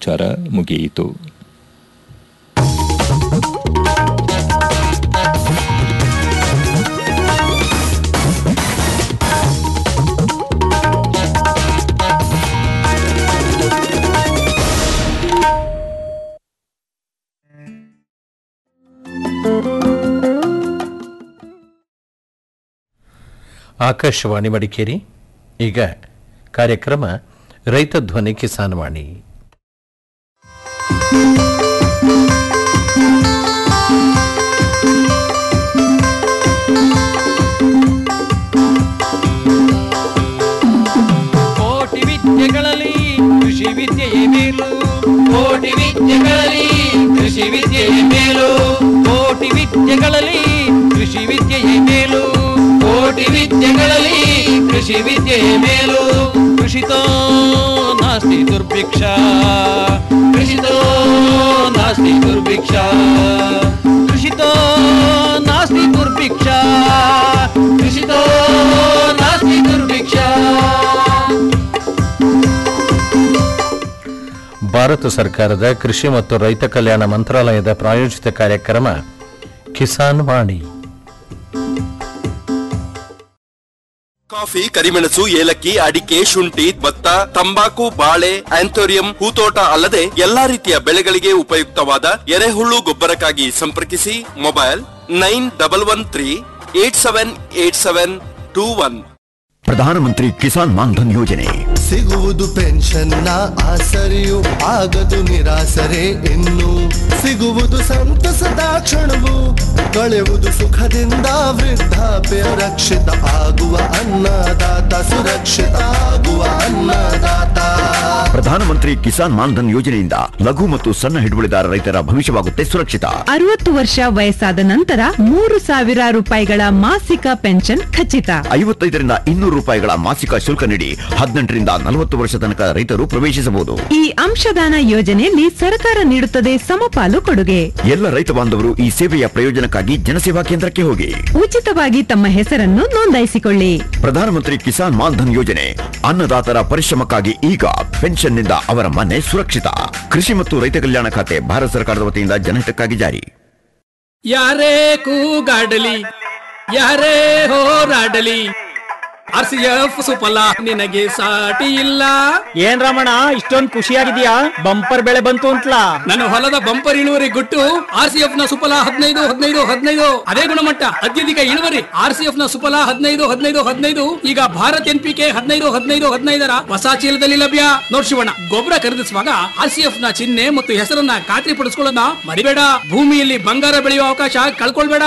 ಪ್ರಚಾರ ಮುಗಿಯಿತು ಆಕಾಶವಾಣಿ ಮಡಿಕೇರಿ ಈಗ ಕಾರ್ಯಕ್ರಮ ರೈತ ಧ್ವನಿ ಕಿಸಾನ್ ವಾಣಿ ಕೋಟಿ ವಿದ್ಯೆಗಳಲ್ಲಿ ಕೃಷಿ ವಿದ್ಯೆಯೇ ಮೇಲು ಕೋಟಿ ವಿದ್ಯೆಗಳಲ್ಲಿ ಕೃಷಿ ವಿದ್ಯೆಯೇ ಮೇಲು ಕೋಟಿ ವಿದ್ಯೆಗಳಲ್ಲಿ ಕೃಷಿ ವಿದ್ಯೆಯೇ ಮೇಲು ಕೋಟಿ ವಿದ್ಯೆಗಳಲ್ಲಿ ಕೃಷಿ ವಿದ್ಯೆಯೇ ಮೇಲು ಕೃಷಿತೋ ನಾಸ್ತಿ ದುರ್ಭಿಕ್ಷ ಕೃಷಿತೋ ನಾಸ್ತಿ ದುರ್ಭಿಕ್ಷ ಕೃಷಿತೋ ನಾಸ್ತಿ ದುರ್ಭಿಕ್ಷ ಕೃಷಿತೋ ನಾಸ್ತಿ ದುರ್ಭಿಕ್ಷ ಭಾರತ ಸರ್ಕಾರದ ಕೃಷಿ ಮತ್ತು ರೈತ ಕಲ್ಯಾಣ ಮಂತ್ರಾಲಯದ ಪ್ರಾಯೋಜಿತ ಕಾರ್ಯಕ್ರಮ ಕಿಸಾನ್ ವಾಣಿ ಕಾಫಿ ಕರಿಮೆಣಸು ಏಲಕ್ಕಿ ಅಡಿಕೆ ಶುಂಠಿ ಭತ್ತ ತಂಬಾಕು ಬಾಳೆ ಆಂಥೋರಿಯಂ ಹೂತೋಟ ಅಲ್ಲದೆ ಎಲ್ಲಾ ರೀತಿಯ ಬೆಳೆಗಳಿಗೆ ಉಪಯುಕ್ತವಾದ ಎರೆಹುಳು ಗೊಬ್ಬರಕ್ಕಾಗಿ ಸಂಪರ್ಕಿಸಿ mobile nine double one three eight seven eight seven two one Pradhan Mantri Kisan Maandhan ಯೋಜನೆ ಸಿಗುವುದು ಪೆನ್ಷನ್ನ ಆಸರೆಯು ಆಗದು ನಿರಾಸರೆ ಇನ್ನು ಸಿಗುವುದು ಸಂತಸದ ಕ್ಷಣವು ಕಳೆಯುವುದು ಸುಖದಿಂದ ವೃದ್ಧಾಪ್ಯ ರಕ್ಷಿತ ಆಗುವ ಅನ್ನದಾತ ಸುರಕ್ಷಿತ ಆಗುವ ಅನ್ನದಾತ ಪ್ರಧಾನಮಂತ್ರಿ ಕಿಸಾನ್ ಮಾನ್ಧನ್ ಯೋಜನೆಯಿಂದ ಲಘು ಮತ್ತು ಸಣ್ಣ ಹಿಡುವಳಿದಾರ ರೈತರ ಭವಿಷ್ಯವಾಗುತ್ತೆ ಸುರಕ್ಷಿತ ಅರವತ್ತು ವರ್ಷ ವಯಸ್ಸಾದ ನಂತರ ಮೂರು ಸಾವಿರ ರೂಪಾಯಿಗಳ ಮಾಸಿಕ ಪೆನ್ಷನ್ ಖಚಿತ ಐವತ್ತೈದರಿಂದ ಇನ್ನೂರು ರೂಪಾಯಿಗಳ ಮಾಸಿಕ ಶುಲ್ಕ ನೀಡಿ ಹದಿನೆಂಟರಿಂದ ನಲವತ್ತು ವರ್ಷ ತನಕ ರೈತರು ಪ್ರವೇಶಿಸಬಹುದು ಈ ಅಂಶದಾನ ಯೋಜನೆಯಲ್ಲಿ ಸರ್ಕಾರ ನೀಡುತ್ತದೆ ಸಮಪಾಲು ಕೊಡುಗೆ ಎಲ್ಲ ರೈತ ಬಾಂಧವರು ಈ ಸೇವೆಯ ಪ್ರಯೋಜನಕ್ಕಾಗಿ ಜನಸೇವಾ ಕೇಂದ್ರಕ್ಕೆ ಹೋಗಿ ಉಚಿತವಾಗಿ ತಮ್ಮ ಹೆಸರನ್ನು ನೋಂದಾಯಿಸಿಕೊಳ್ಳಿ ಪ್ರಧಾನಮಂತ್ರಿ ಕಿಸಾನ್ ಮಾನ್ಧನ್ ಯೋಜನೆ ಅನ್ನದಾತರ ಪರಿಶ್ರಮಕ್ಕಾಗಿ ಈಗ ಪೆನ್ಷನ್ನಿಂದ ಅವರ ಮನೆ ಸುರಕ್ಷಿತ ಕೃಷಿ ಮತ್ತು ರೈತ ಕಲ್ಯಾಣ ಖಾತೆ ಭಾರತ ಸರ್ಕಾರದ ವತಿಯಿಂದ ಜನಹಿತಕ್ಕಾಗಿ ಜಾರಿ ಯಾರೇ ಕೂಗಾಡಲಿ ಯಾರೇ ಹೋರಾಡಲಿ ಆರ್ ಸಿ ಎಫ್ ಸುಫಲ ನಿನಗೆ ಸಾಟಿ ಇಲ್ಲ ಏನ್ ರಮಣ ಇಷ್ಟೊಂದ್ ಖುಷಿಯಾಗಿದ್ಯಾ ಬಂಪರ್ ಬೆಳೆ ಬಂತು ಅಂತಲಾ ನನ್ನ ಹೊಲದ ಬಂಪರ್ ಇಳುವರಿ ಗುಟ್ಟು ಆರ್ ಸಿ ಎಫ್ ನ ಸುಫಲ ಹದಿನೈದು ಹದಿನೈದು ಹದಿನೈದು ಅದೇ ಗುಣಮಟ್ಟ ಅತ್ಯಧಿಕ ಇಳುವರಿ ಆರ್ ಸಿ ಎಫ್ ನ ಸುಫಲ ಹದಿನೈದು ಹದಿನೈದು ಹದಿನೈದು ಈಗ ಭಾರತ್ ಎನ್ ಪಿ ಕೆ ಹದಿನೈದು ಹದಿನೈದು ಹದಿನೈದರ ಹೊಸ ಚೀಲದಲ್ಲಿ ಲಭ್ಯ ನೋಡ್ ಶಿವಣ್ಣ ಗೊಬ್ಬರ ಖರೀದಿಸುವಾಗ ಆರ್ ಸಿ ಎಫ್ ನ ಚಿಹ್ನೆ ಮತ್ತು ಹೆಸರನ್ನ ಖಾತ್ರಿ ಪಡಿಸ್ಕೊಳ್ಳೋದನ್ನ ಮರಿಬೇಡ ಭೂಮಿಯಲ್ಲಿ ಬಂಗಾರ ಬೆಳೆಯುವ ಅವಕಾಶ ಕಳ್ಕೊಳ್ಬೇಡ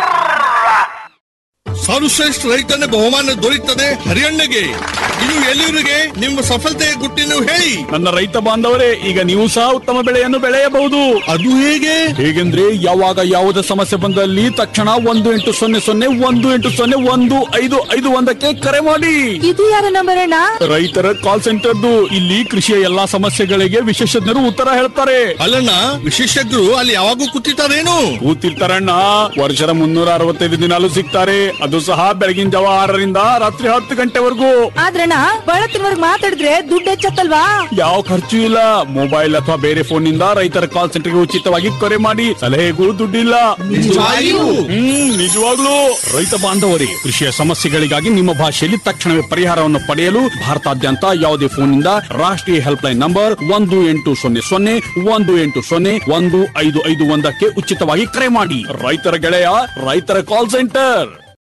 ಸರ್ವಶ್ರೇಷ್ಠ ರೈತನ ಬಹುಮಾನ ದೊರೆಯುತ್ತದೆ ಹರಿಯಣ್ಣಗೆ ಇದು ಎಲ್ಲಿವರಿಗೆ ನಿಮ್ಮ ಸಫಲತೆಯ ಗುಟ್ಟಿನ ಹೇಳಿ ನನ್ನ ರೈತ ಬಾಂಧವರೇ ಈಗ ನೀವು ಸಹ ಉತ್ತಮ ಬೆಳೆಯನ್ನು ಬೆಳೆಯಬಹುದು ಅದು ಹೇಗೆ ಹೇಗೆಂದ್ರೆ ಯಾವಾಗ ಯಾವುದೇ ಸಮಸ್ಯೆ ಬಂದಲ್ಲಿ ತಕ್ಷಣ ಒಂದು ಎಂಟು ಸೊನ್ನೆ ಸೊನ್ನೆ ಒಂದು ಎಂಟು ಸೊನ್ನೆ ಒಂದು ಐದು ಐದು ಒಂದಕ್ಕೆ ಕರೆ ಮಾಡಿ ಇದು ಯಾರ ನಂಬರ್ ಅಣ್ಣ ರೈತರ ಕಾಲ್ ಸೆಂಟರ್ದು ಇಲ್ಲಿ ಕೃಷಿಯ ಎಲ್ಲಾ ಸಮಸ್ಯೆಗಳಿಗೆ ವಿಶೇಷಜ್ಞರು ಉತ್ತರ ಹೇಳ್ತಾರೆ ಅಲ್ಲಣ್ಣ ವಿಶೇಷಜ್ಞರು ಅಲ್ಲಿ ಯಾವಾಗೂ ಕೂತಿರ್ತಾರೇನು ಕೂತಿರ್ತಾರಣ್ಣ ವರ್ಷದ ಮುನ್ನೂರ ಅರವತ್ತೈದು ದಿನಾಲು ಸಿಗ್ತಾರೆ ಅದು ಸಹ ಬೆಳಗಿನ ಜಾವ ಆರರಿಂದ ರಾತ್ರಿ ಹತ್ತು ಗಂಟೆವರೆಗೂ ಆದ್ರಣ್ಣ ಬಳತ್ತಿನವರ್ಗ್ ಮಾತಾಡಿದ್ರೆ ದುಡ್ಡು ಹೆಚ್ಚತ್ತಲ್ವಾ ಯಾವ ಖರ್ಚು ಇಲ್ಲ ಮೊಬೈಲ್ ಅಥವಾ ಬೇರೆ ಫೋನ್ ನಿಂದ ರೈತರ ಕಾಲ್ ಸೆಂಟರ್ಗೆ ಉಚಿತವಾಗಿ ಕರೆ ಮಾಡಿ ಸಲಹೆಗೂ ದುಡ್ಡಿಲ್ಲ ನಿಜವಾಗಿಯೂ? ಹ್ಮ್ ನಿಜವಾಗ್ಲೂ ರೈತ ಬಾಂಧವರಿಗೆ ಕೃಷಿಯ ಸಮಸ್ಯೆಗಳಿಗಾಗಿ ನಿಮ್ಮ ಭಾಷೆಯಲ್ಲಿ ತಕ್ಷಣವೇ ಪರಿಹಾರವನ್ನು ಪಡೆಯಲು ಭಾರತಾದ್ಯಂತ ಯಾವುದೇ ಫೋನ್ ನಿಂದ ರಾಷ್ಟ್ರೀಯ ಹೆಲ್ಪ್ ಲೈನ್ ನಂಬರ್ ಒಂದು ಎಂಟು ಸೊನ್ನೆ ಸೊನ್ನೆ ಒಂದು ಎಂಟು ಸೊನ್ನೆ ಒಂದು ಐದು ಐದು ಒಂದಕ್ಕೆ ಉಚಿತವಾಗಿ ಕರೆ ಮಾಡಿ ರೈತರ ಗೆಳೆಯ ರೈತರ ಕಾಲ್ ಸೆಂಟರ್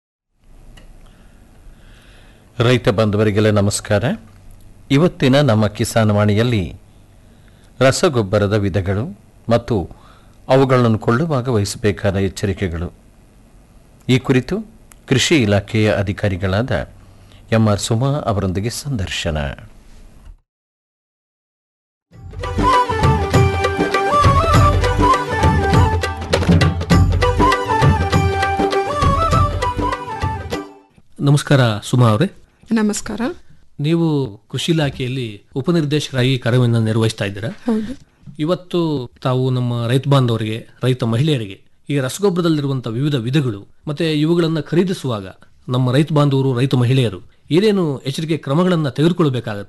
ರೈತ ಬಾಂಧವರಿಗೆಲ್ಲ ನಮಸ್ಕಾರ ಇವತ್ತಿನ ನಮ್ಮ ಕಿಸಾನ್ ವಾಣಿಯಲ್ಲಿ ರಸಗೊಬ್ಬರದ ವಿಧಗಳು ಮತ್ತು ಅವುಗಳನ್ನು ಕೊಳ್ಳುವಾಗ ವಹಿಸಬೇಕಾದ ಎಚ್ಚರಿಕೆಗಳು ಈ ಕುರಿತು ಕೃಷಿ ಇಲಾಖೆಯ ಅಧಿಕಾರಿಗಳಾದ ಎಂ ಆರ್ ಸುಮಾ ಅವರೊಂದಿಗೆ ಸಂದರ್ಶನ ನಮಸ್ಕಾರ ಸುಮಾ ಅವರೇ ನಮಸ್ಕಾರ ನೀವು ಕೃಷಿ ಇಲಾಖೆಯಲ್ಲಿ ಉಪನಿರ್ದೇಶಕರಾಗಿ ಕಾರ್ಯವನ್ನು ನಿರ್ವಹಿಸ್ತಾ ಇದ್ದೀರಾ ಹೌದು ಇವತ್ತು ತಾವು ನಮ್ಮ ರೈತ ಬಾಂಧವರಿಗೆ ರೈತ ಮಹಿಳೆಯರಿಗೆ ಈ ರಸಗೊಬ್ಬರದಲ್ಲಿರುವಂತಹ ವಿವಿಧ ವಿಧಗಳು ಮತ್ತೆ ಇವುಗಳನ್ನು ಖರೀದಿಸುವಾಗ ನಮ್ಮ ರೈತ ಬಾಂಧವರು ರೈತ ಮಹಿಳೆಯರು ಏನೇನು ಎಚ್ಚರಿಕೆ ಕ್ರಮಗಳನ್ನು ತೆಗೆದುಕೊಳ್ಬೇಕಾಗತ್ತೆ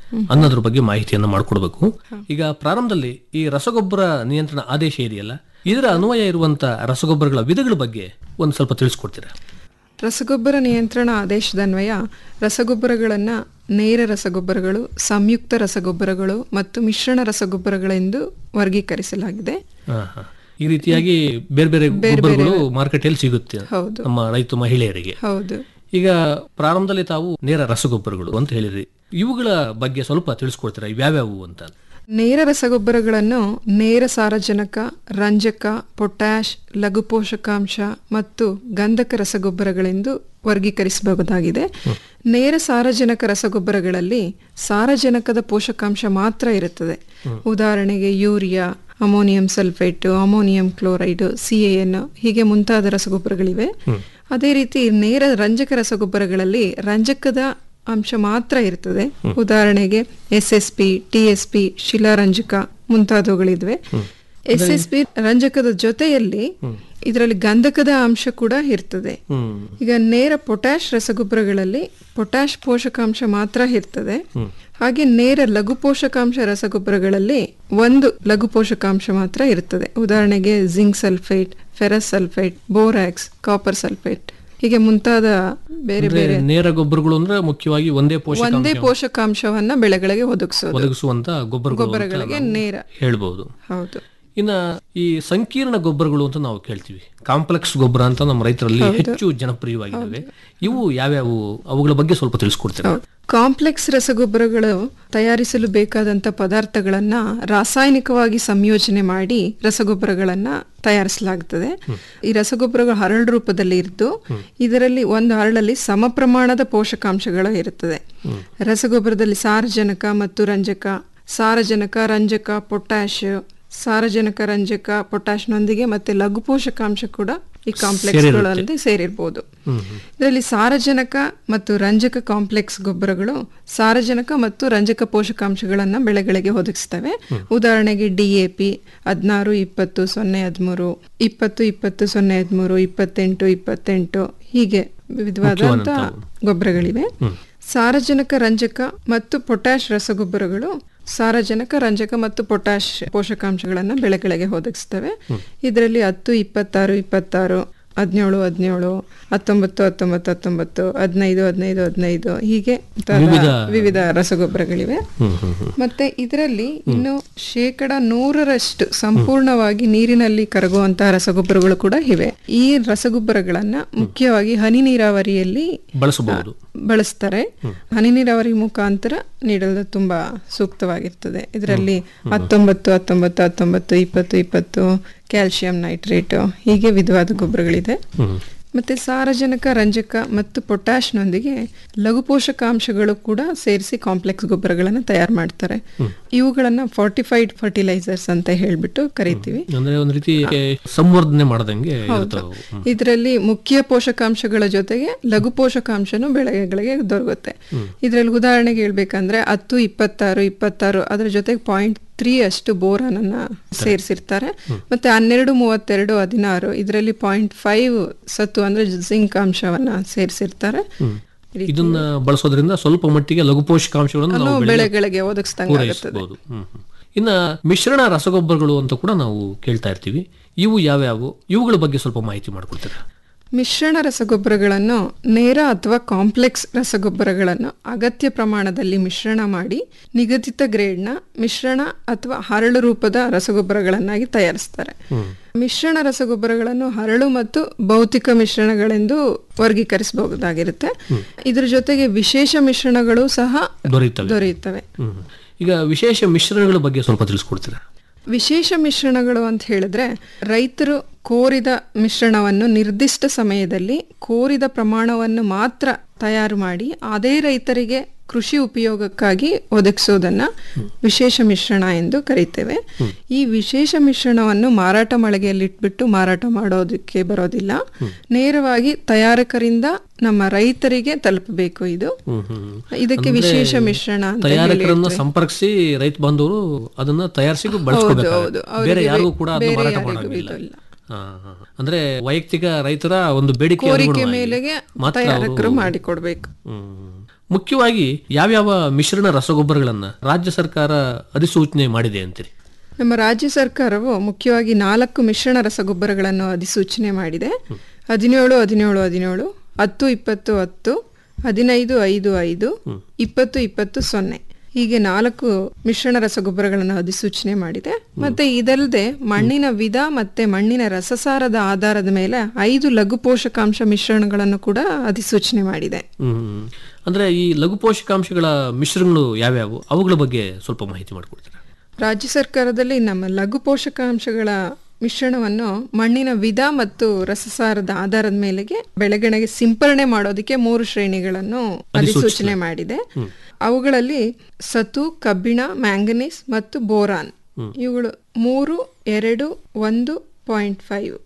ಅನ್ನೋದ್ರ ಬಗ್ಗೆ ಮಾಹಿತಿಯನ್ನು ಮಾಡಿಕೊಡ್ಬೇಕು ಈಗ ಪ್ರಾರಂಭದಲ್ಲಿ ಈ ರಸಗೊಬ್ಬರ ನಿಯಂತ್ರಣ ಆದೇಶ ಇದೆಯಲ್ಲ ಇದರ ಅನ್ವಯ ಇರುವಂತ ರಸಗೊಬ್ಬರಗಳ ವಿಧಗಳ ಬಗ್ಗೆ ಒಂದು ಸ್ವಲ್ಪ ತಿಳಿಸ್ಕೊಡ್ತೀರಾ ರಸಗೊಬ್ಬರ ನಿಯಂತ್ರಣ ಆದೇಶದನ್ವಯ ರಸಗೊಬ್ಬರಗಳನ್ನು ನೇರ ರಸಗೊಬ್ಬರಗಳು ಸಂಯುಕ್ತ ರಸಗೊಬ್ಬರಗಳು ಮತ್ತು ಮಿಶ್ರಣ ರಸಗೊಬ್ಬರಗಳೆಂದು ವರ್ಗೀಕರಿಸಲಾಗಿದೆ ಹಾ, ಹಾ. ಈ ರೀತಿಯಾಗಿ ಬೇರೆ ಬೇರೆ ಗೊಬ್ಬರಗಳು ಮಾರುಕಟ್ಟೆಯಲ್ಲಿ ಸಿಗುತ್ತೆ ಹೌದು. ನಮ್ಮ ರೈತ ಮಹಿಳೆಯರಿಗೆ ಹೌದು ಈಗ ಪ್ರಾರಂಭದಲ್ಲಿ ತಾವು ನೇರ ರಸಗೊಬ್ಬರಗಳು ಅಂತ ಹೇಳಿದ್ರಿ ಇವುಗಳ ಬಗ್ಗೆ ಸ್ವಲ್ಪ ತಿಳಿಸ್ಕೊಡ್ತೀರಾ ಇವ್ಯಾವ್ಯಾವು ಅಂತ ನೇರ ರಸಗೊಬ್ಬರಗಳನ್ನು ನೇರ ಸಾರಜನಕ ರಂಜಕ ಪೊಟ್ಯಾಷ್ ಲಘು ಪೋಷಕಾಂಶ ಮತ್ತು ಗಂಧಕ ರಸಗೊಬ್ಬರಗಳೆಂದು ವರ್ಗೀಕರಿಸಬಹುದಾಗಿದೆ ನೇರ ಸಾರಜನಕ ರಸಗೊಬ್ಬರಗಳಲ್ಲಿ ಸಾರಜನಕದ ಪೋಷಕಾಂಶ ಮಾತ್ರ ಇರುತ್ತದೆ ಉದಾಹರಣೆಗೆ urea ammonium sulphate ammonium chloride CAN ಹೀಗೆ ಮುಂತಾದ ರಸಗೊಬ್ಬರಗಳಿವೆ ಅದೇ ರೀತಿ ನೇರ ರಂಜಕ ರಸಗೊಬ್ಬರಗಳಲ್ಲಿ ರಂಜಕದ ಅಂಶ ಮಾತ್ರ ಇರ್ತದೆ ಉದಾಹರಣೆಗೆ S S P T S P ಶಿಲಾರಂಜಕ ಮುಂತಾದವುಗಳಿದ್ವೆ ಎಸ್ ಎಸ್ ಪಿ ರಂಜಕದ ಜೊತೆಯಲ್ಲಿ ಇದರಲ್ಲಿ ಗಂಧಕದ ಅಂಶ ಕೂಡ ಇರ್ತದೆ ಈಗ ನೇರ ಪೊಟ್ಯಾಶ್ ರಸಗೊಬ್ಬರಗಳಲ್ಲಿ ಪೊಟ್ಯಾಶ್ ಪೋಷಕಾಂಶ ಮಾತ್ರ ಇರ್ತದೆ ಹಾಗೆ ನೇರ ಲಘು ಪೋಷಕಾಂಶ ರಸಗೊಬ್ಬರಗಳಲ್ಲಿ ಒಂದು ಲಘು ಪೋಷಕಾಂಶ ಮಾತ್ರ ಇರ್ತದೆ ಉದಾಹರಣೆಗೆ zinc sulphate ferrous sulphate borax copper sulphate ಹೀಗೆ ಮುಂತಾದ ಬೇರೆ ಅಂದ್ರೆ ಬೇರೆ ನೇರ ಗೊಬ್ಬರಗಳು ಅಂದ್ರೆ ಮುಖ್ಯವಾಗಿ ಒಂದೇ ಒಂದೇ ಪೋಷಕಾಂಶ ಪೋಷಕಾಂಶವನ್ನ ಬೆಳೆಗಳಿಗೆ ಒದಗಿಸೋದು ಒದಗಿಸುವಂತ ಗೊಬ್ಬರಗಳು ಅಂತ ಗೊಬ್ಬರಗಳಿಗೆ ನಾವು ನೇರ ಹೇಳ್ಬಹುದು ಹೌದು ಇನ್ನ ಈ ಸಂಕೀರ್ಣ ಗೊಬ್ಬರಗಳು ಅಂತ ನಾವು ಕೇಳ್ತೀವಿ ಕಾಂಪ್ಲೆಕ್ಸ್ ಗೊಬ್ಬರ ಅಂತ ನಮ್ಮ ರೈತರಲ್ಲಿ ಹೆಚ್ಚು ಜನಪ್ರಿಯವಾಗಿದ್ದಾವೆ ಇವು ಯಾವ್ಯಾವು ಅವುಗಳ ಬಗ್ಗೆ ಸ್ವಲ್ಪ ತಿಳಿಸ್ಕೊಡ್ತೀರಾ ಕಾಂಪ್ಲೆಕ್ಸ್ ರಸಗೊಬ್ಬರಗಳು ತಯಾರಿಸಲು ಬೇಕಾದಂತ ಪದಾರ್ಥಗಳನ್ನ ರಾಸಾಯನಿಕವಾಗಿ ಸಂಯೋಜನೆ ಮಾಡಿ ರಸಗೊಬ್ಬರಗಳನ್ನ ತಯಾರಿಸಲಾಗುತ್ತದೆ ಈ ರಸಗೊಬ್ಬರಗಳು ಹರಳು ರೂಪದಲ್ಲಿ ಇದ್ದು ಇದರಲ್ಲಿ ಒಂದು ಹರಳಲ್ಲಿ ಸಮ ಪ್ರಮಾಣದ ಪೋಷಕಾಂಶಗಳು ಇರುತ್ತದೆ ರಸಗೊಬ್ಬರದಲ್ಲಿ ಸಾರಜನಕ ಮತ್ತು ರಂಜಕ ಸಾರಜನಕ ರಂಜಕ ಪೊಟ್ಯಾಶ್ ಸಾರಜನಕ ರಂಜಕ ಪೊಟ್ಯಾಶ್ನೊಂದಿಗೆ ಮತ್ತೆ ಲಘು ಪೋಷಕಾಂಶ ಕೂಡ ಈ ಕಾಂಪ್ಲೆಕ್ಸ್ಗಳಲ್ಲಿ ಸೇರಿರ್ಬೋದು ಇದರಲ್ಲಿ ಸಾರಜನಕ ಮತ್ತು ರಂಜಕ ಕಾಂಪ್ಲೆಕ್ಸ್ ಗೊಬ್ಬರಗಳು ಸಾರಜನಕ ಮತ್ತು ರಂಜಕ ಪೋಷಕಾಂಶಗಳನ್ನ ಬೆಳೆಗಳಿಗೆ ಒದಗಿಸ್ತವೆ ಉದಾಹರಣೆಗೆ ಡಿಎಪಿ ಹದಿನಾರು ಇಪ್ಪತ್ತು ಸೊನ್ನೆ ಹದಿಮೂರು ಇಪ್ಪತ್ತು ಇಪ್ಪತ್ತು ಸೊನ್ನೆ ಹದಿಮೂರು ಇಪ್ಪತ್ತೆಂಟು ಇಪ್ಪತ್ತೆಂಟು ಹೀಗೆ ವಿಧವಾದಂತ ಗೊಬ್ಬರಗಳಿವೆ ಸಾರಜನಕ ರಂಜಕ ಮತ್ತು ಪೊಟ್ಯಾಶ್ ರಸಗೊಬ್ಬರಗಳು ಸಾರಜನಕ ರಂಜಕ ಮತ್ತು ಪೊಟ್ಯಾಶ್ ಪೋಷಕಾಂಶಗಳನ್ನು ಬೆಳೆಗಳಿಗೆ ಒದಗಿಸ್ತವೆ ಇದರಲ್ಲಿ ಹತ್ತು ಇಪ್ಪತ್ತಾರು ಇಪ್ಪತ್ತಾರು ಹದಿನೇಳು ಹದಿನೇಳು ಹತ್ತೊಂಬತ್ತು ಹತ್ತೊಂಬತ್ತು ಹತ್ತೊಂಬತ್ತು ಹದಿನೈದು ಹದಿನೈದು ಹದಿನೈದು ಹೀಗೆ ತರ ವಿವಿಧ- ವಿವಿಧ ರಸಗೊಬ್ಬರಗಳಿವೆ ಮತ್ತೆ ಇದರಲ್ಲಿ ಇನ್ನು ಶೇಕಡ ನೂರರಷ್ಟು ಸಂಪೂರ್ಣವಾಗಿ ನೀರಿನಲ್ಲಿ ಕರಗುವಂತಹ ರಸಗೊಬ್ಬರಗಳು ಕೂಡ ಇವೆ ಈ ರಸಗೊಬ್ಬರಗಳನ್ನ ಮುಖ್ಯವಾಗಿ ಹನಿ ನೀರಾವರಿಯಲ್ಲಿ ಬಳಸಬಹುದು ಬಳಸ್ತಾರೆ ಹನಿ ನೀರಾವರಿ ಮುಖಾಂತರ ನೀಡಲು ತುಂಬಾ ಸೂಕ್ತವಾಗಿರ್ತದೆ ಇದರಲ್ಲಿ ಹತ್ತೊಂಬತ್ತು ಹತ್ತೊಂಬತ್ತು ಹತ್ತೊಂಬತ್ತು ಇಪ್ಪತ್ತು ಇಪ್ಪತ್ತು ಕ್ಯಾಲ್ಸಿಯಂ ನೈಟ್ರೇಟ್ ಹೀಗೆ ವಿಧವಾದ ಗೊಬ್ಬರಗಳಿದೆ ಮತ್ತೆ ಸಾರಜನಕ ರಂಜಕ ಮತ್ತು ಪೊಟ್ಯಾಶ್ನೊಂದಿಗೆ ಲಘು ಪೋಷಕಾಂಶಗಳು ಕೂಡ ಸೇರಿಸಿ ಕಾಂಪ್ಲೆಕ್ಸ್ ಗೊಬ್ಬರಗಳನ್ನು ತಯಾರು ಮಾಡ್ತಾರೆ ಇವುಗಳನ್ನ ಫಾರ್ಟಿಫೈಡ್ ಫರ್ಟಿಲೈಸರ್ಸ್ ಅಂತ ಹೇಳ್ಬಿಟ್ಟು ಕರಿತೀವಿ ಅಂದ್ರೆ ಒಂದ್ ರೀತಿ ಸಂವರ್ಧನೆ ಮಾಡದಂಗೆ ಇರ್ತಾವೆ ಅವು. ಇದರಲ್ಲಿ ಮುಖ್ಯ ಪೋಷಕಾಂಶಗಳ ಜೊತೆಗೆ ಲಘು ಪೋಷಕಾಂಶನು ಬೆಳೆಗಳಿಗೆ ದೊರಕುತ್ತೆ ಇದರಲ್ಲಿ ಉದಾಹರಣೆಗೆ ಹೇಳ್ಬೇಕಂದ್ರೆ ಹತ್ತು ಇಪ್ಪತ್ತಾರು ಇಪ್ಪತ್ತಾರು ಅದರ ಜೊತೆಗೆ ಪಾಯಿಂಟ್ ತ್ರೀ ಅಷ್ಟು ಬೋರಾನ್ ಅನ್ನ ಸೇರಿಸಿರ್ತಾರೆ ಮತ್ತೆ ಹನ್ನೆರಡು ಮೂವತ್ತೆರಡು ಹದಿನಾರು ಇದರಲ್ಲಿ ಪಾಯಿಂಟ್ ಫೈವ್ ಸತ್ತು ಅಂದ್ರೆ ಜಿಂಕ್ ಅಂಶವನ್ನ ಸೇರಿಸಿರ್ತಾರೆ ಇದನ್ನ ಬಳಸೋದ್ರಿಂದ ಸ್ವಲ್ಪ ಮಟ್ಟಿಗೆ ಲಘು ಪೋಷಕಾಂಶಗಳನ್ನು ನಾವು ಬೆಳೆಗೆ ಬೆಳೆಗಳಿಗೆ ಒದಗಿಸ್ದಂಗೆ ಆಗುತ್ತದೆ ಪೂರೈಸಬಹುದು ಹ್ಮ್ ಹ್ಮ್. ಇನ್ನ ಮಿಶ್ರಣ ರಸಗೊಬ್ಬರಗಳು ಅಂತ ಕೂಡ ನಾವು ಕೇಳ್ತಾ ಇರ್ತೀವಿ ಇವು ಯಾವ್ಯಾವು ಇವುಗಳ ಬಗ್ಗೆ ಸ್ವಲ್ಪ ಮಾಹಿತಿ ಮಾಡ್ಕೊಡ್ತೀರಾ ಮಿಶ್ರಣ ರಸಗೊಬ್ಬರಗಳನ್ನು ನೇರ ಅಥವಾ ಕಾಂಪ್ಲೆಕ್ಸ್ ರಸಗೊಬ್ಬರಗಳನ್ನು ಅಗತ್ಯ ಪ್ರಮಾಣದಲ್ಲಿ ಮಿಶ್ರಣ ಮಾಡಿ ನಿಗದಿತ ಗ್ರೇಡ್ನ ಮಿಶ್ರಣ ಅಥವಾ ಹರಳು ರೂಪದ ರಸಗೊಬ್ಬರಗಳನ್ನಾಗಿ ತಯಾರಿಸ್ತಾರೆ ಮಿಶ್ರಣ ರಸಗೊಬ್ಬರಗಳನ್ನು ಹರಳು ಮತ್ತು ಭೌತಿಕ ಮಿಶ್ರಣಗಳೆಂದು ವರ್ಗೀಕರಿಸಬಹುದಾಗಿರುತ್ತೆ ಇದರ ಜೊತೆಗೆ ವಿಶೇಷ ಮಿಶ್ರಣಗಳು ಸಹ ದೊರೆಯುತ್ತವೆ ದೊರೆಯುತ್ತವೆ ಹ್ಮ್ ಹ್ಮ್. ಈಗ ವಿಶೇಷ ಮಿಶ್ರಣಗಳ ಬಗ್ಗೆ ಸ್ವಲ್ಪ ತಿಳಿಸ್ಕೊಡ್ತೀರಾ ವಿಶೇಷ ಮಿಶ್ರಣಗಳು ಅಂತ ಹೇಳಿದ್ರೆ ರೈತರು ಕೋರಿದ ಮಿಶ್ರಣವನ್ನು ನಿರ್ದಿಷ್ಟ ಸಮಯದಲ್ಲಿ ಕೋರಿದ ಪ್ರಮಾಣವನ್ನು ಮಾತ್ರ ತಯಾರು ಮಾಡಿ ಅದೇ ರೈತರಿಗೆ ಕೃಷಿ ಉಪಯೋಗಕ್ಕಾಗಿ ಒದಗಿಸೋದನ್ನ ವಿಶೇಷ ಮಿಶ್ರಣ ಎಂದು ಕರಿತೇವೆ ಈ ವಿಶೇಷ ಮಿಶ್ರಣವನ್ನು ಮಾರಾಟ ಮಳಿಗೆಯಲ್ಲಿ ಇಟ್ಬಿಟ್ಟು ಮಾರಾಟ ಮಾಡೋದಕ್ಕೆ ಬರೋದಿಲ್ಲ ನೇರವಾಗಿ ತಯಾರಕರಿಂದ ನಮ್ಮ ರೈತರಿಗೆ ತಲುಪಬೇಕು ಇದು ಇದಕ್ಕೆ ಅಂದ್ರೆ ವಿಶೇಷ ಮಿಶ್ರಣ ಅಂತ ತಯಾರಕರನ್ನ ಹೇಳಿ ಸಂಪರ್ಕಿಸಿ ರೈತ ಬಾಂಧವರು ಅದನ್ನ ತಯಾರಿಸಿ ಹೌದು, ಬಳಸ್ಕೋಬೇಕಾಗುತ್ತೆ ಅವರಿಗೆ ಬೇರೆ ಯಾರಿಗೂ ಕೂಡ ಅದನ್ನ ಬೇರೆ ಮಾರಾಟ ಯಾರಿಗೂ ಮಾಡೋಂಗಿಲ್ಲ ಇದು ಇಲ್ಲ. ಹಾ, ಹಾ. ಅಂದ್ರೆ ವೈಯಕ್ತಿಕ ರೈತರ ಒಂದು ಬೇಡಿಕೆ ಕೋರಿಕೆ ಅನುಗುಣವಾಗಿ ಮೇಲೆಗೆ ಮಾತ್ರ ತಯಾರಕರು ಅವರು- ಮಾಡಿಕೊಡ್ಬೇಕು ಹ್ಮ್. ಮುಖ್ಯವಾಗಿ ಯಾವ್ಯಾವ ಮಿಶ್ರಣ ರಸಗೊಬ್ಬರಗಳನ್ನ ರಾಜ್ಯ ಸರ್ಕಾರ ಅಧಿಸೂಚನೆ ಮಾಡಿದೆ ಅಂತೀರಿ ನಮ್ಮ ರಾಜ್ಯ ಸರ್ಕಾರವು ಮುಖ್ಯವಾಗಿ ನಾಲ್ಕು ಮಿಶ್ರಣ ರಸಗೊಬ್ಬರಗಳನ್ನು ಅಧಿಸೂಚನೆ ಮಾಡಿದೆ ಹದಿನೇಳು ಹದಿನೇಳು ಹದಿನೇಳು ಹತ್ತು ಇಪ್ಪತ್ತು ಹತ್ತು ಹದಿನೈದು ಐದು ಐದು ಇಪ್ಪತ್ತು ಇಪ್ಪತ್ತು ಸೊನ್ನೆ ಹೀಗೆ ನಾಲ್ಕು ಮಿಶ್ರಣ ರಸಗೊಬ್ಬರಗಳನ್ನು ಅಧಿಸೂಚನೆ ಮಾಡಿದೆ ಮತ್ತೆ ಇದಲ್ಲದೆ ಮಣ್ಣಿನ ವಿಧ ಮತ್ತೆ ಮಣ್ಣಿನ ರಸಸಾರದ ಆಧಾರದ ಮೇಲೆ ಐದು ಲಘು ಪೋಷಕಾಂಶ ಮಿಶ್ರಣಗಳನ್ನು ಕೂಡ ಅಧಿಸೂಚನೆ ಮಾಡಿದೆ ಹ್ಮ್ ಅಂದ್ರೆ ಈ ಲಘು ಪೋಷಕಾಂಶಗಳ ಮಿಶ್ರಣಗಳು ಯಾವ್ಯಾವು ಅವುಗಳ ಬಗ್ಗೆ ಸ್ವಲ್ಪ ಮಾಹಿತಿ ಮಾಡಿಕೊಡ್ತೀರಾ ರಾಜ್ಯ ಸರ್ಕಾರದಲ್ಲಿ ನಮ್ಮ ಲಘು ಪೋಷಕಾಂಶಗಳ ಮಿಶ್ರಣವನ್ನು ಮಣ್ಣಿನ ವಿಧ ಮತ್ತು ರಸಸಾರದ ಆಧಾರದ ಮೇಲೆಗೆ ಬೆಳೆಗಳಿಗೆ ಸಿಂಪರಣೆ ಮಾಡೋದಕ್ಕೆ ಮೂರು ಶ್ರೇಣಿಗಳನ್ನು ಅಧಿಸೂಚನೆ ಮಾಡಿದೆ ಅವುಗಳಲ್ಲಿ ಸತು ಕಬ್ಬಿಣ ಮ್ಯಾಂಗನೀಸ್ ಮತ್ತು ಬೋರಾನ್ ಇವುಗಳು ಮೂರು ಎರಡು ಒಂದು ಪಾಯಿಂಟ್ ಫೈವ್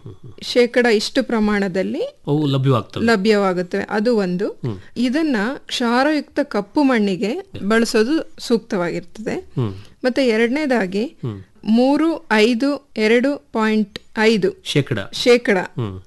ಶೇಕಡ ಇಷ್ಟು ಪ್ರಮಾಣದಲ್ಲಿ ಅವು ಲಭ್ಯವಾಗ್ತವೆ ಲಭ್ಯವಾಗುತ್ತವೆ ಅದು ಒಂದು ಇದನ್ನ ಕ್ಷಾರಯುಕ್ತ ಕಪ್ಪು ಮಣ್ಣಿಗೆ ಬಳಸೋದು ಸೂಕ್ತವಾಗಿರ್ತದೆ ಮತ್ತೆ ಎರಡನೇದಾಗಿ ಮೂರು ಐದು ಎರಡು ಪಾಯಿಂಟ್ ಐದು ಶೇಕಡ ಶೇಕಡ